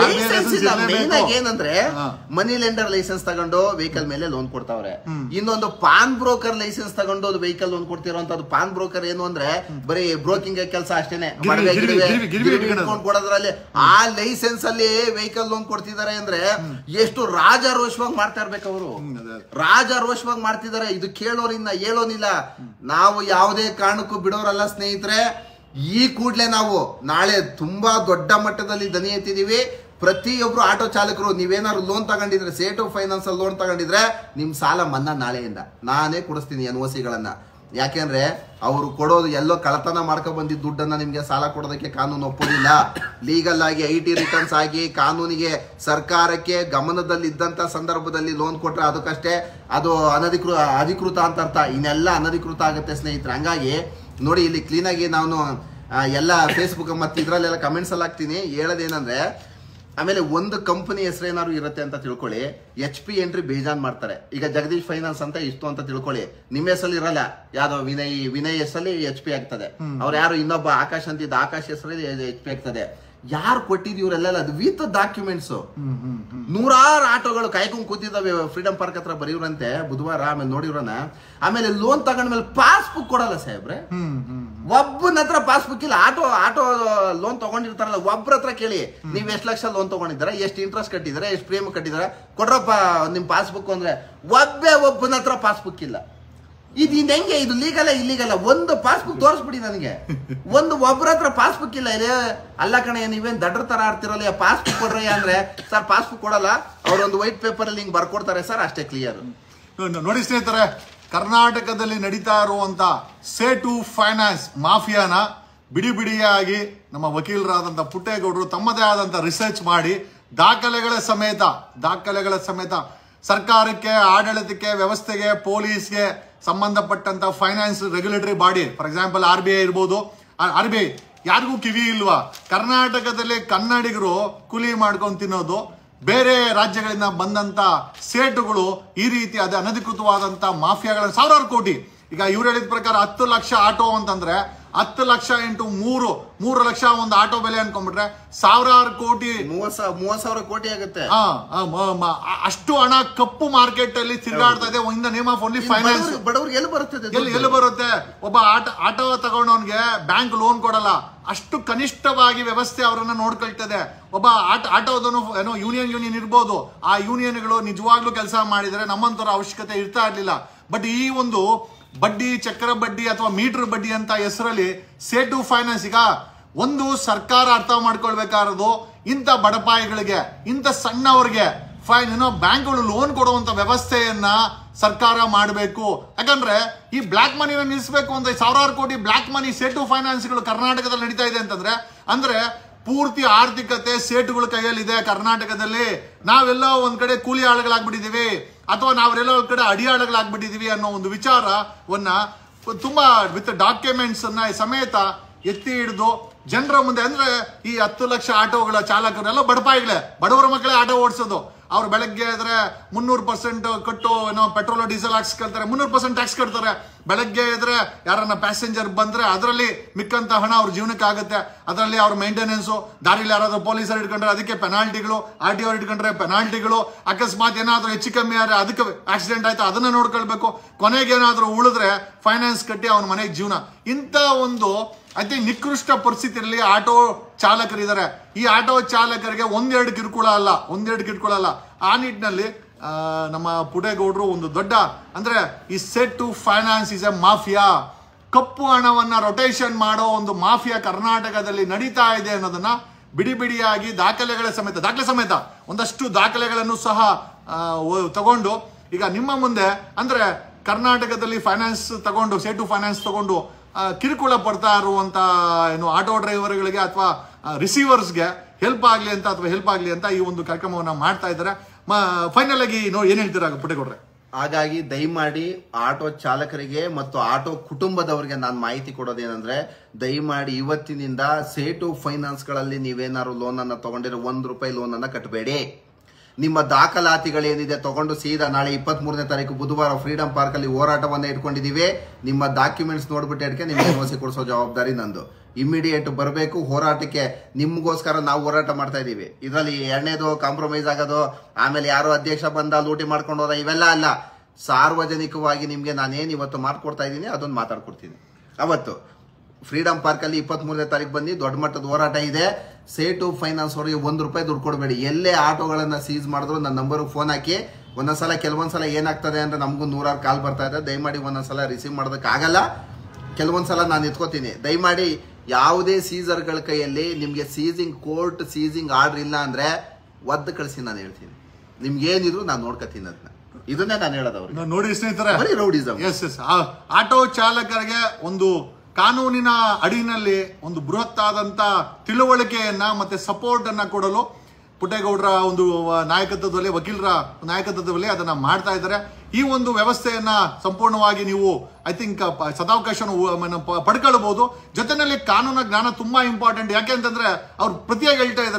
main ಆಗಿ ಏನಂದ್ರೆ ಹಾ. ಮನಿ ಲೆಂಡರ್ ಲೈಸೆನ್ಸ್ ತಗೊಂಡು ವೆಹಿಕಲ್ ಮೇಲೆ ಲೋನ್ ಕೊಡ್ತಾವ್ರೆ ಇನ್ನೊಂದು ಪಾನ್ ಬ್ರೋಕರ್ ಲೈಸೆನ್ಸ್ ತಗೊಂಡು ವೆಹಿಕಲ್ ಲೋನ್ ಕೊಡ್ತಿರೋಂಥದ್ದು ಪಾನ್ ಬ್ರೋಕರ್ ಏನು ಅಂದ್ರೆ ಬರೀ ಬ್ರೋಕಿಂಗ್ ಕೆಲಸ ಅಷ್ಟೇನೆ ಗಿರ್ವಿ, ಮಡವೆ ಗಿರ್ವಿ, ಗಿರ್ವೆ, ಗಿರ್ವಿ, ಗಿರ್ವಿ ಗಿರ್ವಿ ಇಟ್ಕೊಳ್ಳೋದು. ಇಟ್ಕೊಂಡು ಕೊಡೋದ್ರಲ್ಲಿ ಆ ಲೈಸೆನ್ಸ್ ಅಲ್ಲಿ ವೆಹಿಕಲ್ ಲೋನ್ ಕೊಡ್ತಿದ್ದಾರೆ ಅಂದ್ರೆ ಎಷ್ಟು ರಾಜಾರೋಷವಾಗಿ ಮಾಡ್ತಾ ಇರ್ಬೇಕು ಅವರು ರಾಜಾರೋಷವಾಗಿ ಮಾಡ್ತಿದ್ದಾರೆ ಇದು ಕೇಳೋರಿನ್ನ ಹೇಳೋನಿಲ್ಲ ನಾವು ಯಾವುದೇ ಕಾರಣಕ್ಕೂ ಬಿಡೋರಲ್ಲ ಸ್ನೇಹಿತರೆ ಈ ಕೂಡ್ಲೆ ನಾವು ನಾಳೆ ತುಂಬಾ ದೊಡ್ಡ ಮಟ್ಟದಲ್ಲಿ ದನಿ ಎತ್ತಿದೀವಿ ಪ್ರತಿಯೊಬ್ರು ಆಟೋ ಚಾಲಕರು ನೀವೇನಾದ್ರು ಲೋನ್ ತಗೊಂಡಿದ್ರೆ ಸೇಟು ಫೈನಾನ್ಸ್ ಅಲ್ಲಿ ಲೋನ್ ತಗೊಂಡಿದ್ರೆ ನಿಮ್ ಸಾಲ ಮನ್ನಾ ನಾಳೆಯಿಂದ ನಾನೇ ಕೊಡಿಸ್ತೀನಿ ಎನ್ ಒ ಸಿಗಳನ್ನ ಯಾಕೆಂದ್ರೆ ಅವರು ಕೊಡೋದು ಎಲ್ಲೋ ಕಳತನ ಮಾಡ್ಕೊಂಡ್ ಬಂದಿದ್ದ ದುಡ್ಡನ್ನ ನಿಮ್ಗೆ ಸಾಲ ಕೊಡೋದಕ್ಕೆ ಕಾನೂನು ಒಪ್ಪೋದಿಲ್ಲ ಲೀಗಲ್ ಆಗಿ ಐ ಟಿ ರಿಟರ್ನ್ಸ್ ಆಗಿ ಕಾನೂನಿಗೆ ಸರ್ಕಾರಕ್ಕೆ ಗಮನದಲ್ಲಿ ಇದ್ದಂತ ಸಂದರ್ಭದಲ್ಲಿ ಲೋನ್ ಕೊಟ್ರೆ ಅದಕ್ಕಷ್ಟೇ ಅದು ಅನಧಿಕೃತ ಅಧಿಕೃತ ಅಂತ ಅರ್ಥ ಇನ್ನೆಲ್ಲ ಅನಧಿಕೃತ ಆಗುತ್ತೆ ಸ್ನೇಹಿತರೆ ಹಂಗಾಗಿ ನೋಡಿ ಇಲ್ಲಿ ಕ್ಲೀನ್ ಆಗಿ ನಾನು ಆ, ಎಲ್ಲ ಫೇಸ್ಬುಕ್ ಮತ್ತೆ ಇದ್ರಲ್ಲೆಲ್ಲ ಕಮೆಂಟ್ಸ್ ಅಲ್ಲಿ ಹಾಕ್ತೀನಿ ಹೇಳೋದೇನಂದ್ರೆ ಆಮೇಲೆ ಒಂದು ಕಂಪನಿ ಹೆಸರೇನಾದ್ರು ಇರುತ್ತೆ ಅಂತ ತಿಳ್ಕೊಳ್ಳಿ ಎಚ್ ಪಿ ಎಂಟ್ರಿ ಬೇಜಾನ್ ಮಾಡ್ತಾರೆ ಈಗ ಜಗದೀಶ್ ಫೈನಾನ್ಸ್ ಅಂತ ಇಷ್ಟು ಅಂತ ತಿಳ್ಕೊಳ್ಳಿ ನಿಮ್ಮ ಹೆಸರಲ್ಲಿ ಇರಲ್ಲ ಯಾವ್ದೋ ವಿನಯ್ ವಿನಯ್ ಹೆಸರಲ್ಲಿ ಎಚ್ ಪಿ ಆಗ್ತದೆ ಅವ್ರು ಯಾರು ಇನ್ನೊಬ್ಬ ಆಕಾಶ್ ಅಂತಿದ್ದ ಆಕಾಶ್ ಹೆಸರಲ್ಲಿ ಎಚ್ ಪಿ ಆಗ್ತದೆ ಯಾರು ಕೊಟ್ಟಿದ್ ಇವರೆಲ್ಲ ಅದು ವಿತ್ ಡಾಕ್ಯುಮೆಂಟ್ಸ್ ನೂರಾರು ಆಟೋಗಳು ಕಾಯ್ಕೊಂಡ್ ಕೂತಿದ್ದಾವೆ ಫ್ರೀಡಂ ಪಾರ್ಕ್ ಹತ್ರ ಬರೆಯುವಂತೆ ಬುಧವಾರ ಆಮೇಲೆ ನೋಡಿರೋನ ಆಮೇಲೆ ಲೋನ್ ತಗೊಂಡ್ಮೇಲೆ ಪಾಸ್ಬುಕ್ ಕೊಡಲ್ಲ ಸಾಹೇಬ್ರೆ ಹ್ಮ್ ಹ್ಮ್ ಒಬ್ಬನ ಹತ್ರ ಪಾಸ್ಬುಕ್ ಇಲ್ಲ ಆಟೋ ಆಟೋ ಲೋನ್ ತಗೊಂಡಿರ್ತಾರಲ್ಲ ಒಬ್ರ ಹತ್ರ ಕೇಳಿ ನೀವ್ ಎಷ್ಟ್ ಲಕ್ಷ ಲೋನ್ ತಗೊಂಡಿದ್ದೀರಾ ಎಷ್ಟು ಇಂಟ್ರೆಸ್ಟ್ ಕಟ್ಟಿದ್ದೀರಾ ಎಷ್ಟು ಪ್ರೀಮಿಯಂ ಕಟ್ಟಿದ್ದೀರಾ ಕೊಡ್ರಪ್ಪ ನಿಮ್ ಪಾಸ್ಬುಕ್ ಅಂದ್ರೆ ಒಬ್ಬೇ ಒಬ್ಬನ ಹತ್ರ ಪಾಸ್ಬುಕ್ ಇಲ್ಲ ಇದು ಇದ್ ಹೆಂಗೆ ಇದು ಲೀಗಲ್ಲ ಇಲ್ಲಿಗಲ್ಲ ಒಂದು ಪಾಸ್ಬುಕ್ ತೋರಿಸ್ಬಿಡಿ ನನಗೆ ಒಂದು ಒಬ್ರ ಹತ್ರ ಪಾಸ್ಬುಕ್ ಇಲ್ಲ ಇದೆ ಅಲ್ಲ ಕಣೆ ನೀವೇನ್ ದಡ್ರ ತರ ಆಡ್ತಿರಲ್ಲ ಪಾಸ್ಬುಕ್ ಕೊಡ್ರಿ ಅಂದ್ರೆ ಸರ್ ಪಾಸ್ಬುಕ್ ಕೊಡಲ್ಲ ಅವ್ರೊಂದು ವೈಟ್ ಪೇಪರ್ ಅಲ್ಲಿ ಹಿಂಗ್ ಬರ್ಕೊಡ್ತಾರೆ ಸರ್ ಅಷ್ಟೇ ಕ್ಲಿಯರ್ ನೋ- ನೋಡಿ ಸ್ನೇಹಿತರೆ ಕರ್ನಾಟಕದಲ್ಲಿ ನಡೀತಾ ಇರುವಂತ ಸೇಟು ಫೈನಾನ್ಸ್ ಮಾಫಿಯಾನ ಬಿಡಿ ಬಿಡಿಯಾಗಿ ನಮ್ಮ ವಕೀಲರಾದಂಥ ಪುಟ್ಟೇಗೌಡರು ತಮ್ಮದೇ ಆದಂಥ ರಿಸರ್ಚ್ ಮಾಡಿ ದಾಖಲೆಗಳ ಸಮೇತ ದಾಖಲೆಗಳ ಸಮೇತ ಸರ್ಕಾರಕ್ಕೆ ಆಡಳಿತಕ್ಕೆ ವ್ಯವಸ್ಥೆಗೆ ಪೊಲೀಸ್ಗೆ ಸಂಬಂಧಪಟ್ಟಂತ finance regulatory body for example R B I ಇರ್ಬೋದು ಆರ್ ಬಿ ಐ ಯಾರಿಗೂ ಕಿವಿ ಇಲ್ವಾ ಕರ್ನಾಟಕದಲ್ಲಿ ಕನ್ನಡಿಗರು ಕೂಲಿ ಮಾಡ್ಕೊಂಡು ತಿನ್ನೋದು ಬೇರೆ ರಾಜ್ಯಗಳಿಂದ ಬಂದಂತ ಸೇಟುಗಳು ಈ ರೀತಿ ಅದೇ ಅನಧಿಕೃತವಾದಂತ ಮಾಫಿಯಾಗಳ ಸಾವಿರಾರು ಕೋಟಿ ಈಗ ಇವ್ರು ಹೇಳಿದ ಪ್ರಕಾರ ಹತ್ತು ಲಕ್ಷ ಆಟೋ ಅಂತಂದ್ರೆ ಹತ್ತು ಲಕ್ಷ ಇಂಟು ಮೂರು ಮೂರು ಲಕ್ಷ ಒಂದು ಆಟೋ ಬೆಲೆ ಅನ್ಕೊಂಡ್ಬಿಟ್ರೆ ಸಾವಿರಾರು ಕೋಟಿ ಮೂವತ್ ಸಾವಿರ ಮೂವತ್ ಸಾವಿರ ಕೋಟಿ ಆಗುತ್ತೆ ಆ, ಆ, ಮ- ಮ- ಆ- ಅಷ್ಟು ಹಣ ಕಪ್ಪು ಮಾರ್ಕೆಟ್ ಅಲ್ಲಿ ತಿರುಗಾಡ್ತಾ ಇದೆ in the name of only finance ಬಡವ್ರಿಗೆ- ಬಡವ್ರಿಗೆ ಎಲ್ಲಿ ಬರುತ್ತದೆ ಎಲ್ಲಿ ಎಲ್ಲಿ ಬರುತ್ತೆ ಒಬ್ಬ ಆಟ ಆಟೋ ತಗೊಂಡವನ್ಗೆ ಬ್ಯಾಂಕ್ ಲೋನ್ ಕೊಡಲ್ಲ ಅಷ್ಟು ಕನಿಷ್ಠವಾಗಿ ವ್ಯವಸ್ಥೆ ಅವರನ್ನ ನೋಡ್ಕೊಳ್ತದೆ ಒಬ್ಬ ಆಟ ಆಟೋದನು ಏನೋ ಯೂನಿಯನ್ ಯೂನಿಯನ್ ಇರ್ಬೋದು ಆ ಯೂನಿಯನ್ಗಳು ನಿಜವಾಗ್ಲೂ ಕೆಲಸ ಮಾಡಿದರೆ ನಮ್ಮಂತರ ಅವಶ್ಯಕತೆ ಇರ್ತಾ ಇರ್ಲಿಲ್ಲ ಬಟ್ ಈ ಒಂದು ಬಡ್ಡಿ ಚಕ್ರ ಬಡ್ಡಿ ಅಥವಾ ಮೀಟರ್ ಬಡ್ಡಿ ಅಂತ ಹೆಸರಲ್ಲಿ ಸೇಟು ಫೈನಾನ್ಸ್ ಈಗ ಒಂದು ಸರ್ಕಾರ ಅರ್ಥ ಮಾಡ್ಕೊಳ್ಬೇಕಾರದು ಇಂಥ ಬಡಪಾಯಿಗಳಿಗೆ ಇಂಥ ಸಣ್ಣವ್ರಿಗೆ ಫೈನ್ ಏನೋ ಬ್ಯಾಂಕ್ಗಳು ಲೋನ್ ಕೊಡುವಂತ ವ್ಯವಸ್ಥೆಯನ್ನ ಸರ್ಕಾರ ಮಾಡಬೇಕು ಯಾಕಂದ್ರೆ ಈ ಬ್ಲಾಕ್ ಮನಿನ ನಿಲ್ಲಿಸಬೇಕು ಅಂತ ಸಾವಿರಾರು ಕೋಟಿ ಬ್ಲಾಕ್ ಮನಿ ಸೇಟು ಫೈನಾನ್ಸ್ಗಳು ಕರ್ನಾಟಕದಲ್ಲಿ ನಡೀತಾ ಇದೆ ಅಂತಂದ್ರೆ ಅಂದ್ರೆ ಪೂರ್ತಿ ಆರ್ಥಿಕತೆ ಸೇಟುಗಳ ಕೈಯಲ್ಲಿದೆ ಕರ್ನಾಟಕದಲ್ಲಿ ನಾವೆಲ್ಲ ಒಂದ್ ಕಡೆ ಕೂಲಿ ಆಳುಗಳಾಗ್ಬಿಟ್ಟಿದೀವಿ ಅಥವಾ ನಾವೆಲ್ಲ ಒಂದ್ ಕಡೆ ಅಡಿಯಾಳುಗಳಾಗ್ಬಿಟ್ಟಿದೀವಿ ಅನ್ನೋ ಒಂದು ವಿಚಾರವನ್ನ ತುಂಬಾ ವಿತ್ ಡಾಕ್ಯುಮೆಂಟ್ಸ್ ಅನ್ನ ಸಮೇತ ಎತ್ತಿ ಹಿಡಿದು ಜನರ ಮುಂದೆ ಅಂದ್ರೆ ಈ ಹತ್ತು ಲಕ್ಷ ಆಟೋಗಳ ಚಾಲಕರೆಲ್ಲ ಬಡಪಾಯಿಗಳೇ ಬಡವರ ಮಕ್ಕಳೇ ಆಟೋ ಓಡಿಸೋದು ಅವ್ರು ಬೆಳಗ್ಗೆ ಇದ್ರೆ ಮುನ್ನೂರು ಪರ್ಸೆಂಟ್ ಕಟ್ಟು ಏನೋ ಪೆಟ್ರೋಲ್ ಡೀಸೆಲ್ ಹಾಕ್ಸ್ಕೊಳ್ತಾರೆ ಮುನ್ನೂರು ಪರ್ಸೆಂಟ್ ಟ್ಯಾಕ್ಸ್ ಕಟ್ತಾರೆ ಬೆಳಗ್ಗೆ ಇದ್ರೆ ಯಾರನ್ನ ಪ್ಯಾಸೆಂಜರ್ ಬಂದ್ರೆ ಅದರಲ್ಲಿ ಮಿಕ್ಕಂತ ಹಣ ಅವ್ರ ಜೀವನಕ್ಕೆ ಆಗುತ್ತೆ ಅದರಲ್ಲಿ ಅವ್ರ ಮೇಂಟೆನೆನ್ಸು ದಾರಿಲಿ ಯಾರಾದ್ರೂ ಪೊಲೀಸರು ಇಟ್ಕೊಂಡ್ರೆ ಅದಕ್ಕೆ ಪೆನಾಲ್ಟಿಗಳು ಆರ್ ಟಿ ಅವ್ರು ಇಟ್ಕೊಂಡ್ರೆ ಪೆನಾಲ್ಟಿಗಳು ಅಕಸ್ಮಾತ್ ಏನಾದ್ರೂ ಹೆಚ್ಚು ಕಮ್ಮಿ ಆದ್ರೆ ಅದಕ್ಕೆ ಆಕ್ಸಿಡೆಂಟ್ ಆಯ್ತು ಅದನ್ನ ನೋಡ್ಕೊಳ್ಬೇಕು ಕೊನೆಗೆ ಏನಾದ್ರೂ ಉಳಿದ್ರೆ ಫೈನಾನ್ಸ್ ಕಟ್ಟಿ ಅವನ ಮನೆಗೆ ಜೀವನ ಇಂಥ ಒಂದು ಅತಿ ನಿಕೃಷ್ಟ ಪರಿಸ್ಥಿತಿಯಲ್ಲಿ ಆಟೋ ಚಾಲಕರಿದ್ದಾರೆ ಈ ಆಟೋ ಚಾಲಕರಿಗೆ ಒಂದೆರಡು ಕಿರುಕುಳ ಅಲ್ಲ ಒಂದೆರಡು ಕಿರುಕುಳ ಅಲ್ಲ ಆ ನಿಟ್ಟಿನಲ್ಲಿ ಆ, ನಮ್ಮ ಪುಡೇಗೌಡರು ಒಂದು ದೊಡ್ಡ ಅಂದ್ರೆ ಈ ಸೆಟ್ ಟು ಫೈನಾನ್ಸ್ ಇಸ್ ಎ ಮಾಫಿಯಾ ಕಪ್ಪು ಹಣವನ್ನ ರೊಟೇಷನ್ ಮಾಡೋ ಒಂದು ಮಾಫಿಯಾ ಕರ್ನಾಟಕದಲ್ಲಿ ನಡೀತಾ ಇದೆ ಅನ್ನೋದನ್ನ ಬಿಡಿ ಬಿಡಿಯಾಗಿ ದಾಖಲೆಗಳ ಸಮೇತ ದಾಖಲೆ ಸಮೇತ ಒಂದಷ್ಟು ದಾಖಲೆಗಳನ್ನು ಸಹ ಆ, ಓ- ತಗೊಂಡು ಈಗ ನಿಮ್ಮ ಮುಂದೆ ಅಂದ್ರೆ ಕರ್ನಾಟಕದಲ್ಲಿ ಫೈನಾನ್ಸ್ ತಗೊಂಡು ಸೇಟು ಫೈನಾನ್ಸ್ ತಗೊಂಡು ಆ, ಕಿರುಕುಳ ಪಡ್ತಾ ಇರುವಂತ ಏನು ಆಟೋ ಡ್ರೈವರ್ಗಳಿಗೆ ಅಥವಾ ರಿಸೀವರ್ಸ್ಗೆ ಹೆಲ್ಪ್ ಆಗಲಿ ಅಂತ ಅಥವಾ ಹೆಲ್ಪ್ ಆಗಲಿ ಅಂತ ಈ ಒಂದು ಕಾರ್ಯಕ್ರಮವನ್ನ ಮಾಡ್ತಾ ಇದ್ದಾರೆ ಫೈನಲ್ ಆಗಿ ನೋ ಏನ್ ಹೇಳ್ತೀರಾ ಪುಟ್ಟೇಗೌಡ್ರೆ ಹಾಗಾಗಿ ದಯಮಾಡಿ ಆಟೋ ಚಾಲಕರಿಗೆ ಮತ್ತು ಆಟೋ ಕುಟುಂಬದವರಿಗೆ ನಾನು ಮಾಹಿತಿ ಕೊಡೋದೇನೆಂದ್ರೆ ದಯಮಾಡಿ ಇವತ್ತಿನಿಂದ ಸೇಟು ಫೈನಾನ್ಸ್ಗಳಲ್ಲಿ ನೀವೇನಾದ್ರು ಲೋನ್ ಅನ್ನ ತಗೊಂಡಿರೋ ಒಂದು ರೂಪಾಯಿ ಲೋನ್ ಅನ್ನ ಕಟ್ಟಬೇಡಿ ನಿಮ್ಮ ದಾಖಲಾತಿಗಳೇನಿದೆ ತಗೊಂಡು ಸೀದಾ ನಾಳೆ ಇಪ್ಪತ್ತ್ ಮೂರನೇ ತಾರೀಕು ಬುಧವಾರ ಫ್ರೀಡಂ ಪಾರ್ಕ್ ಅಲ್ಲಿ ಹೋರಾಟವನ್ನ ಇಟ್ಕೊಂಡಿದೀವಿ ನಿಮ್ಮ ಡಾಕ್ಯುಮೆಂಟ್ಸ್ ನೋಡ್ಬಿಟ್ಟು ಅದಕ್ಕೆ ನಿಮ್ಗೆ ಎನ್ ಕೊಡಿಸೋ ಜವಾಬ್ದಾರಿ ನಂದು ಇಮಿಡಿಯೇಟ್ ಬರಬೇಕು ಹೋರಾಟಕ್ಕೆ ನಿಮ್ಗೋಸ್ಕರ ನಾವು ಹೋರಾಟ ಮಾಡ್ತಾ ಇದೀವಿ ಇದರಲ್ಲಿ ಎರಡನೇದು ಕಾಂಪ್ರಮೈಸ್ ಆಗೋದು ಆಮೇಲೆ ಯಾರೋ ಅಧ್ಯಕ್ಷ ಬಂದ ಲೂಟಿ ಮಾಡ್ಕೊಂಡು ಹೋದ ಇವೆಲ್ಲ ಅಲ್ಲ ಸಾರ್ವಜನಿಕವಾಗಿ ನಿಮ್ಗೆ ನಾನೇನ್ ಇವತ್ತು ಮಾಡ್ಕೊಡ್ತಾ ಇದ್ದೀನಿ ಅದೊಂದು ಮಾತಾಡ್ಕೊಡ್ತೀನಿ ಅವತ್ತು ಫ್ರೀಡಂ ಪಾರ್ಕ್ ಅಲ್ಲಿ ಇಪ್ಪತ್ತ್ ಮೂರನೇ ತಾರೀಕು ಬಂದು ದೊಡ್ಡ ಮಟ್ಟದ ಹೋರಾಟ ಇದೆ ಸೇಟು ಫೈನಾನ್ಸ್ ಅವರಿಗೆ ಒಂದು ರೂಪಾಯಿ ದುಡ್ಡು ಕೊಡಬೇಡಿ ಎಲ್ಲೇ ಆಟೋಗಳನ್ನ ಸೀಸ್ ಮಾಡಿದ್ರು ನನ್ನ ನಂಬರ್ ಫೋನ್ ಹಾಕಿ ಒಂದೊಂದ್ಸಲ ಕೆಲವೊಂದ್ಸಲ ಏನಾಗ್ತದೆ ಅಂದ್ರೆ ನಮಗೂ ನೂರಾರು ಕಾಲ್ ಬರ್ತಾ ಇದೆ ದಯಮಾಡಿ ಒಂದೊಂದ್ಸಲ ರಿಸೀವ್ ಮಾಡೋದಕ್ಕಾಗಲ್ಲ ಕೆಲವೊಂದ್ಸಲ ನಾನು ಎತ್ಕೋತೀನಿ ದಯಮಾಡಿ ಯಾವುದೇ ಸೀಸರ್ಗಳ ಕೈಯಲ್ಲಿ ನಿಮ್ಗೆ ಸೀಸಿಂಗ್ ಕೋರ್ಟ್ ಸೀಸಿಂಗ್ ಆರ್ಡರ್ ಇಲ್ಲ ಅಂದ್ರೆ ಒದ್ದು ಕಳಿಸಿ ನಾನು ಹೇಳ್ತೀನಿ ನಿಮ್ಗೆ ಏನಿದ್ರು ನಾನು ನೋಡ್ಕೊತೀನಿ ಅದನ್ನ ಇದನ್ನೇ ನಾನು ಹೇಳೋದು ಅವ್ರಿಗೆ ನಾ- ನೋಡಿ ಸ್ನೇಹಿತರೆ ಬರೀ ರೌಡಿಸಮ್ ಎಸ್ ಎಸ್ ಆಟೋ ಚಾಲಕರಿಗೆ ಒಂದು ಕಾನೂನಿನ ಅಡಿನಲ್ಲಿ ಒಂದು ಬೃಹತ್ ಆದಂತ ತಿಳುವಳಿಕೆಯನ್ನ ಮತ್ತೆ ಸಪೋರ್ಟ್ ಅನ್ನ ಕೊಡಲು ಪುಟ್ಟೇಗೌಡರ ಒಂದು ಆ, ನಾಯಕತ್ವದಲ್ಲಿ ವಕೀಲರ ನಾಯಕತ್ವದಲ್ಲಿ ಅದನ್ನ ಮಾಡ್ತಾ ಇದ್ದಾರೆ ಈ ಒಂದು ವ್ಯವಸ್ಥೆಯನ್ನ ಸಂಪೂರ್ಣವಾಗಿ ನೀವು ಐ ಥಿಂಕ್ ಸದಾವಕಾಶವನ್ನು ಪಡ್ಕೊಳ್ಬಹುದು ಜೊತೆನಲ್ಲಿ ಕಾನೂನ ಜ್ಞಾನ ತುಂಬಾ ಇಂಪಾರ್ಟೆಂಟ್ ಯಾಕೆ ಅಂತಂದ್ರೆ ಅವ್ರು ಪ್ರತಿಯಾಗಿ ಹೇಳ್ತಾ ಇದ್ದಾರೆ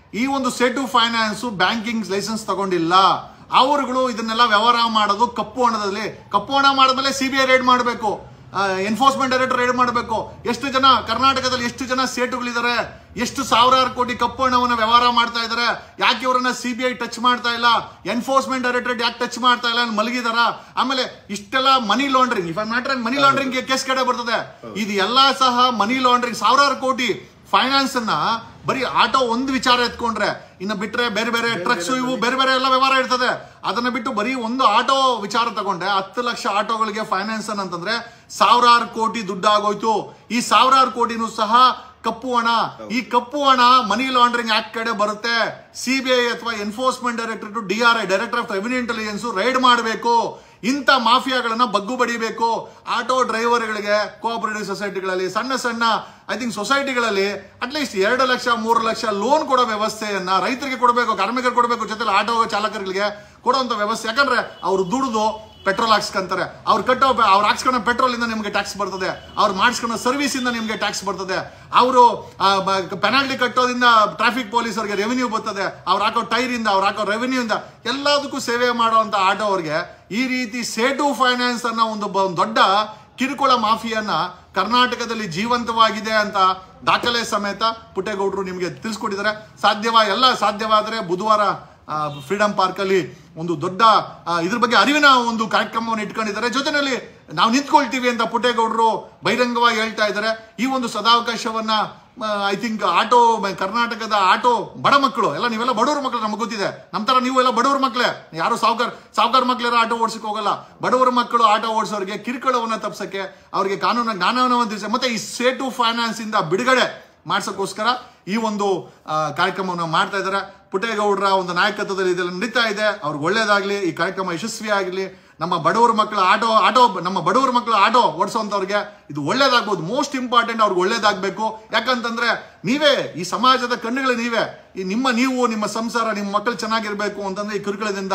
ಈ ಒಂದು ಸೇಟು ಫೈನಾನ್ಸ್ ಬ್ಯಾಂಕಿಂಗ್ ಲೈಸೆನ್ಸ್ ತಗೊಂಡಿಲ್ಲ ಅವರುಗಳು ಇದನ್ನೆಲ್ಲ ವ್ಯವಹಾರ ಮಾಡೋದು ಕಪ್ಪು ಹಣದಲ್ಲಿ ಕಪ್ಪು ಹಣ ಮಾಡಿದ್ಮೇಲೆ ಸಿ ಬಿ ಐ ರೇಡ್ ಮಾಡಬೇಕು ಎನ್ಫೋರ್ಸ್ಮೆಂಟ್ ಡೈರೆಕ್ಟರ್ ರೇಡ್ ಮಾಡಬೇಕು ಎಷ್ಟು ಜನ ಕರ್ನಾಟಕದಲ್ಲಿ ಎಷ್ಟು ಜನ ಸೇಟುಗಳಿದ್ದಾರೆ ಎಷ್ಟು ಸಾವಿರಾರು ಕೋಟಿ ಕಪ್ಪು ಹಣವನ್ನು ವ್ಯವಹಾರ ಮಾಡ್ತಾ ಇದ್ದಾರೆ ಯಾಕೆ ಇವರನ್ನ ಸಿ ಬಿ ಐ ಟಚ್ ಮಾಡ್ತಾ ಇಲ್ಲ ಎನ್ಫೋರ್ಸ್ಮೆಂಟ್ ಡೈರೆಕ್ಟರೇಟ್ ಯಾಕೆ ಟಚ್ ಮಾಡ್ತಾ ಇಲ್ಲ ಅಂತ ಮಲಗಿದಾರ ಆಮೇಲೆ ಇಷ್ಟೆಲ್ಲ money laundering if not money laundering case ಕಡೆ ಬರ್ತದೆ ಇದು ಎಲ್ಲ ಸಹ ಮನಿ ಲಾಂಡ್ರಿಂಗ್ ಸಾವಿರಾರು ಕೋಟಿ ಫೈನಾನ್ಸ್ ಅನ್ನ ಬರೀ ಆಟೋ ಒಂದು ವಿಚಾರ ಎತ್ಕೊಂಡ್ರೆ ಇನ್ನು ಬಿಟ್ರೆ ಬೇರೆ ಬೇರೆ ಟ್ರಕ್ಸ್ ಇವು ಬೇರೆ ಬೇರೆ ಎಲ್ಲ ವ್ಯವಹಾರ ಇರ್ತದೆ ಅದನ್ನ ಬಿಟ್ಟು ಬರೀ ಒಂದು ಆಟೋ ವಿಚಾರ ತಗೊಂಡ್ರೆ ಹತ್ತು ಲಕ್ಷ ಆಟೋಗಳಿಗೆ ಫೈನಾನ್ಸ್ ಅಂತಂದ್ರೆ ಸಾವಿರಾರು ಕೋಟಿ ದುಡ್ಡು ಆಗೋಯ್ತು ಈ ಸಾವಿರಾರು ಕೋಟಿನೂ ಸಹ ಕಪ್ಪು ಹಣ ಈ ಕಪ್ಪು ಹಣ ಮನಿ ಲಾಂಡ್ರಿಂಗ್ ಆಕ್ಟ್ ಕಡೆ ಬರುತ್ತೆ ಸಿಬಿಐ ಅಥವಾ enforcement directorate D R I director of revenue intelligence raid ಮಾಡಬೇಕು ಇಂಥ ಮಾಫಿಯಾಗಳನ್ನ ಬಗ್ಗು ಬಡಿಬೇಕು ಆಟೋ ಡ್ರೈವರ್ಗಳಿಗೆ ಕೋಆಪರೇಟಿವ್ ಸೊಸೈಟಿಗಳಲ್ಲಿ ಸಣ್ಣ ಸಣ್ಣ ಐ ಥಿಂಕ್ ಸೊಸೈಟಿಗಳಲ್ಲಿ ಅಟ್ಲೀಸ್ಟ್ ಎರಡು ಲಕ್ಷ ಮೂರು ಲಕ್ಷ ಲೋನ್ ಕೊಡೋ ವ್ಯವಸ್ಥೆಯನ್ನ ರೈತರಿಗೆ ಕೊಡಬೇಕು ಕಾರ್ಮಿಕರಿಗೆ ಕೊಡಬೇಕು ಜೊತೆಲಿ ಆಟೋ ಚಾಲಕರಿಗೆ ಕೊಡುವಂತ ವ್ಯವಸ್ಥೆ ಯಾಕಂದ್ರೆ ಅವ್ರು ದುಡಿದು ಪೆಟ್ರೋಲ್ ಹಾಕ್ಸ್ಕೊಂತಾರೆ ಅವ್ರು ಕಟ್ಟೋ ಅವ್ರು ಹಾಕ್ಸ್ಕೊಳೋ ಪೆಟ್ರೋಲ್ ಇಂದ ನಿಮಗೆ ಟ್ಯಾಕ್ಸ್ ಬರ್ತದೆ ಅವ್ರು ಮಾಡಿಸ್ಕೊಳೋ ಸರ್ವಿಸ್ ಇಂದ ನಿಮಗೆ ಟ್ಯಾಕ್ಸ್ ಬರ್ತದೆ ಅವರು ಪೆನಾಲ್ಟಿ ಕಟ್ಟೋದ್ರಿಂದ ಟ್ರಾಫಿಕ್ ಪೊಲೀಸರಿಗೆ ರೆವಿನ್ಯೂ ಬರ್ತದೆ ಅವ್ರು ಹಾಕೋ ಟೈರ್ ಇಂದ ಅವ್ರು ಹಾಕೋ ರೆವಿನ್ಯೂ ಇಂದ ಎಲ್ಲದಕ್ಕೂ ಸೇವೆ ಮಾಡುವಂತ ಆಟೋ ಅವ್ರಿಗೆ ಈ ರೀತಿ ಸೇಟು ಫೈನಾನ್ಸ್ ಅನ್ನೋ ಒಂದು ಬ- ಒಂದು ದೊಡ್ಡ ಕಿರುಕುಳ ಮಾಫಿಯನ್ನ ಕರ್ನಾಟಕದಲ್ಲಿ ಜೀವಂತವಾಗಿದೆ ಅಂತ ದಾಖಲೆ ಸಮೇತ ಪುಟ್ಟೇಗೌಡರು ನಿಮಗೆ ತಿಳಿಸ್ಕೊಟ್ಟಿದ್ದಾರೆ ಸಾಧ್ಯವ ಎಲ್ಲ ಸಾಧ್ಯವಾದರೆ ಬುಧವಾರ ಫ್ರೀಡಂ ಪಾರ್ಕ್ ಅಲ್ಲಿ ಒಂದು ದೊಡ್ಡ ಆ, ಇದ್ರ ಬಗ್ಗೆ ಅರಿವಿನ ಒಂದು ಕಾರ್ಯಕ್ರಮವನ್ನು ಇಟ್ಕೊಂಡಿದ್ದಾರೆ ಜೊತೆನಲ್ಲಿ ನಾವು ನಿಂತ್ಕೊಳ್ತೀವಿ ಅಂತ ಪುಟ್ಟೇಗೌಡರು ಬಹಿರಂಗವಾಗಿ ಹೇಳ್ತಾ ಇದ್ದಾರೆ ಈ ಒಂದು ಸದಾವಕಾಶವನ್ನ ಐ ಥಿಂಕ್ ಆಟೋ ಕರ್ನಾಟಕದ ಆಟೋ ಬಡ ಮಕ್ಕಳು ಎಲ್ಲ ನೀವೆಲ್ಲ ಬಡವ್ರ ಮಕ್ಕಳು ನಮಗೆ ಗೊತ್ತಿದೆ ನಮ್ಮ ತರ ನೀವು ಎಲ್ಲ ಬಡವ್ರ ಮಕ್ಕಳೇ ಯಾರು ಸಾವುಕಾರ ಸಾವುಕಾರ ಮಕ್ಕಳೆಲ್ಲ ಆಟೋ ಓಡಿಸಕ್ಕೆ ಹೋಗಲ್ಲ ಬಡವರ ಮಕ್ಕಳು ಆಟೋ ಓಡಿಸೋರಿಗೆ ಕಿರುಕುಳವನ್ನ ತಪ್ಸಕ್ಕೆ ಅವ್ರಿಗೆ ಕಾನೂನು ಜ್ಞಾನವನ್ನು ತಿಳಿಸ ಮತ್ತೆ ಈ ಸೇಟು ಫೈನಾನ್ಸ್ ಇಂದ ಬಿಡುಗಡೆ ಮಾಡ್ಸಕ್ಕೋಸ್ಕರ ಈ ಒಂದು ಆ, ಕಾರ್ಯಕ್ರಮವನ್ನು ಮಾಡ್ತಾ ಇದ್ದಾರೆ ಪುಟ್ಟೇಗೌಡರ ಒಂದು ನಾಯಕತ್ವದಲ್ಲಿ ಇದೆಲ್ಲ ನಡೀತಾ ಇದೆ ಅವ್ರಿಗೆ ಒಳ್ಳೇದಾಗ್ಲಿ ಈ ಕಾರ್ಯಕ್ರಮ ಯಶಸ್ವಿ ಆಗಲಿ ನಮ್ಮ ಬಡವರ ಮಕ್ಕಳು ಆಟೋ ಆಟೋ ನಮ್ಮ ಬಡವರ ಮಕ್ಕಳು ಆಟೋ ಓಡಿಸೋಂಥವ್ರಿಗೆ ಇದು ಒಳ್ಳೇದಾಗ್ಬೋದು ಮೋಸ್ಟ್ ಇಂಪಾರ್ಟೆಂಟ್ ಅವ್ರಿಗೆ ಒಳ್ಳೇದಾಗಬೇಕು ಯಾಕಂತಂದ್ರೆ ನೀವೇ ಈ ಸಮಾಜದ ಕಣ್ಣುಗಳು ನೀವೇ ಈ ನಿಮ್ಮ ನೀವು ನಿಮ್ಮ ಸಂಸಾರ ನಿಮ್ಮ ಮಕ್ಕಳು ಚೆನ್ನಾಗಿರ್ಬೇಕು ಅಂತಂದ್ರೆ ಈ ಕಿರುಕುಳದಿಂದ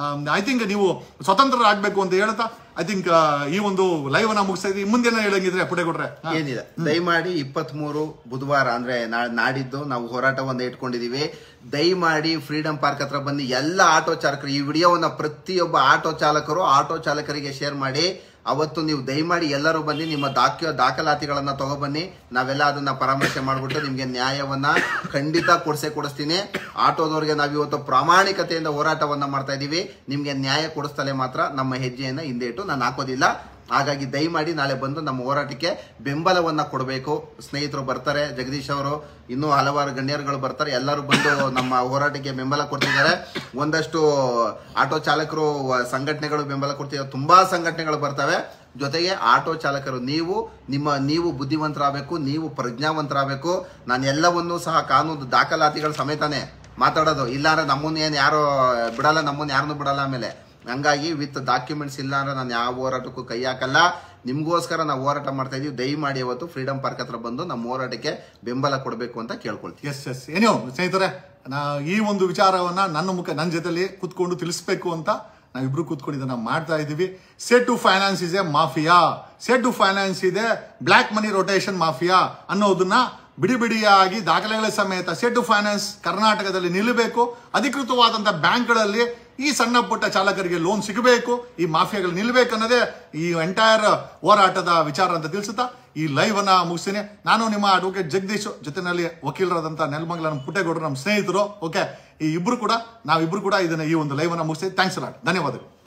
ಐ ಥಿಂಕ್ ನೀವು ಸ್ವತಂತ್ರರಾಗಬೇಕು ಅಂತ ಹೇಳ್ತಾ ಐ ಥಿಂಕ್ ಈ ಒಂದು ಲೈವ್ ಅನ್ನ ಮುಗಿಸ್ತಾ ಇದ್ದೀವಿ ಮುಂದೇನ ಹೇಳಂಗಿದ್ರೆ ಪುಟ್ಟೇಗೌಡ್ರೆ ಹಾ. ಏನಿದೆ ದಯಮಾಡಿ ಇಪ್ಪತ್ತ್ ಮೂರು ಬುಧವಾರ ಅಂದ್ರೆ ನಾ- ನಾಡಿದ್ದು ನಾವು ಹೋರಾಟವನ್ನ ಇಟ್ಕೊಂಡಿದೀವಿ ದಯಮಾಡಿ ಫ್ರೀಡಂ ಪಾರ್ಕ್ ಹತ್ರ ಬಂದು ಎಲ್ಲ ಆಟೋ ಚಾಲಕರು ಈ ವಿಡಿಯೋವನ್ನ ಪ್ರತಿಯೊಬ್ಬ ಆಟೋ ಚಾಲಕರು ಆಟೋ ಚಾಲಕರಿಗೆ ಶೇರ್ ಮಾಡಿ ಅವತ್ತು ನೀವು ದಯಮಾಡಿ ಎಲ್ಲರೂ ಬಂದು ನಿಮ್ಮ ದಾಖ ದಾಖಲಾತಿಗಳನ್ನ ತಗೊಬನ್ನಿ ನಾವೆಲ್ಲ ಅದನ್ನ ಪರಾಮರ್ಶೆ ಮಾಡ್ಬಿಟ್ಟು ನಿಮ್ಗೆ ನ್ಯಾಯವನ್ನ ಖಂಡಿತ ಕೊಡ್ಸೇ ಕೊಡಿಸ್ತೀನಿ ಆಟೋದವ್ರಿಗೆ ನಾವು ಇವತ್ತು ಪ್ರಾಮಾಣಿಕತೆಯಿಂದ ಹೋರಾಟವನ್ನ ಮಾಡ್ತಾ ಇದೀವಿ ನಿಮ್ಗೆ ನ್ಯಾಯ ಕೊಡಿಸ್ತಲೇ ಮಾತ್ರ ನಮ್ಮ ಹೆಜ್ಜೆಯನ್ನ ಹಿಂದೆ ಇಟ್ಟು ನಾನು ಹಾಕೋದಿಲ್ಲ ಹಾಗಾಗಿ ದಯಮಾಡಿ ನಾಳೆ ಬಂದು ನಮ್ಮ ಹೋರಾಟಕ್ಕೆ ಬೆಂಬಲವನ್ನ ಕೊಡಬೇಕು ಸ್ನೇಹಿತರು ಬರ್ತಾರೆ ಜಗದೀಶ್ ಅವರು ಇನ್ನೂ ಹಲವಾರು ಗಣ್ಯರುಗಳು ಬರ್ತಾರೆ ಎಲ್ಲರೂ ಬಂದು ನಮ್ಮ ಹೋರಾಟಕ್ಕೆ ಬೆಂಬಲ ಕೊಡ್ತಿದ್ದಾರೆ ಒಂದಷ್ಟು ಆಟೋ ಚಾಲಕರು ವ- ಸಂಘಟನೆಗಳು ಬೆಂಬಲ ಕೊಡ್ತಿದ್ದಾರೆ ತುಂಬಾ ಸಂಘಟನೆಗಳು ಬರ್ತವೆ ಜೊತೆಗೆ ಆಟೋ ಚಾಲಕರು ನೀವು ನಿಮ್ಮ ನೀವು ಬುದ್ಧಿವಂತರಾಗಬೇಕು ನೀವು ಪ್ರಜ್ಞಾವಂತರಾಗಬೇಕು ನಾನು ಎಲ್ಲವನ್ನೂ ಸಹ ಕಾನೂನು ದಾಖಲಾತಿಗಳ ಸಮೇತನೇ ಮಾತಾಡೋದು ಇಲ್ಲಾಂದ್ರೆ ನಮ್ಮನ್ನ ಏನು ಯಾರು ಬಿಡಲ್ಲ ನಮ್ಮನ್ನ ಯಾರನ್ನೂ ಬಿಡಲ್ಲ ಆಮೇಲೆ ಹಂಗಾಗಿ ವಿತ್ ಡಾಕ್ಯುಮೆಂಟ್ಸ್ ಇಲ್ಲ ಅಂದ್ರೆ ನಾನು ಯಾವ ಹೋರಾಟಕ್ಕೂ ಕೈ ಹಾಕಲ್ಲ ನಿಮ್ಗೋಸ್ಕರ ನಾವು ಹೋರಾಟ ಮಾಡ್ತಾ ಇದೀವಿ ದಯಮಾಡಿ ಅವತ್ತು ಫ್ರೀಡಂ ಪಾರ್ಕ್ ಹತ್ರ ಬಂದು ನಮ್ಮ ಹೋರಾಟಕ್ಕೆ ಬೆಂಬಲ ಕೊಡಬೇಕು ಅಂತ ಕೇಳ್ಕೊಳ್ತೀವಿ ಎಸ್ ಎಸ್ ಏನೋ ಸ್ನೇಹಿತರೆ ನಾ ಈ ಒಂದು ವಿಚಾರವನ್ನ ನನ್ನ ಮುಖ ನನ್ನ ಜೊತೆಲಿ ಕುತ್ಕೊಂಡು ತಿಳಿಸ್ಬೇಕು ಅಂತ ನಾವಿಬ್ರು ಕೂತ್ಕೊಂಡು ಇದನ್ನ ಮಾಡ್ತಾ ಇದೀವಿ ಸೆಟ್ ಟು ಫೈನಾನ್ಸ್ ಇದೆ ಮಾಫಿಯಾ ಸೆಟ್ ಟು ಫೈನಾನ್ಸ್ ಇದೆ ಬ್ಲಾಕ್ ಮನಿ ರೊಟೇಷನ್ ಮಾಫಿಯಾ ಅನ್ನೋದನ್ನ ಬಿಡಿ ಬಿಡಿಯಾಗಿ ದಾಖಲೆಗಳ ಸಮೇತ ಸೆಟ್ ಟು ಫೈನಾನ್ಸ್ ಕರ್ನಾಟಕದಲ್ಲಿ ನಿಲ್ಲಬೇಕು ಅಧಿಕೃತವಾದಂತಹ ಬ್ಯಾಂಕ್ಗಳಲ್ಲಿ ಈ ಸಣ್ಣ ಪುಟ್ಟ ಚಾಲಕರಿಗೆ ಲೋನ್ ಸಿಗಬೇಕು ಈ ಮಾಫಿಯಾಗಳು ನಿಲ್ಲಬೇಕು ಅನ್ನೋದೇ ಈ ಎಂಟೈರ್ ಹೋರಾಟದ ವಿಚಾರ ಅಂತ ತಿಳಿಸುತ್ತಾ ಈ ಲೈವ್ ಅನ್ನ ಮುಗಿಸ್ತೀನಿ ನಾನು ನಿಮ್ಮ ಅಡ್ವೊಕೇಟ್ ಜಗದೀಶ್ ಜೊತೆನಲ್ಲಿ ವಕೀಲರಾದಂತಹ ನೆಲಮಂಗಲ ನಮ್ಮ ಪುಟ್ಟೇಗೌಡರು ನಮ್ಮ ಸ್ನೇಹಿತರು ಓಕೆ ಈ ಇಬ್ರು ಕೂಡ ನಾವಿಬ್ರು ಕೂಡ ಇದನ್ನ ಈ ಒಂದು ಲೈವ್ ಅನ್ನ ಮುಗಿಸ್ತೀವಿ ಥ್ಯಾಂಕ್ಸ್ ಅಲಾಟ್ ಧನ್ಯವಾದಗಳು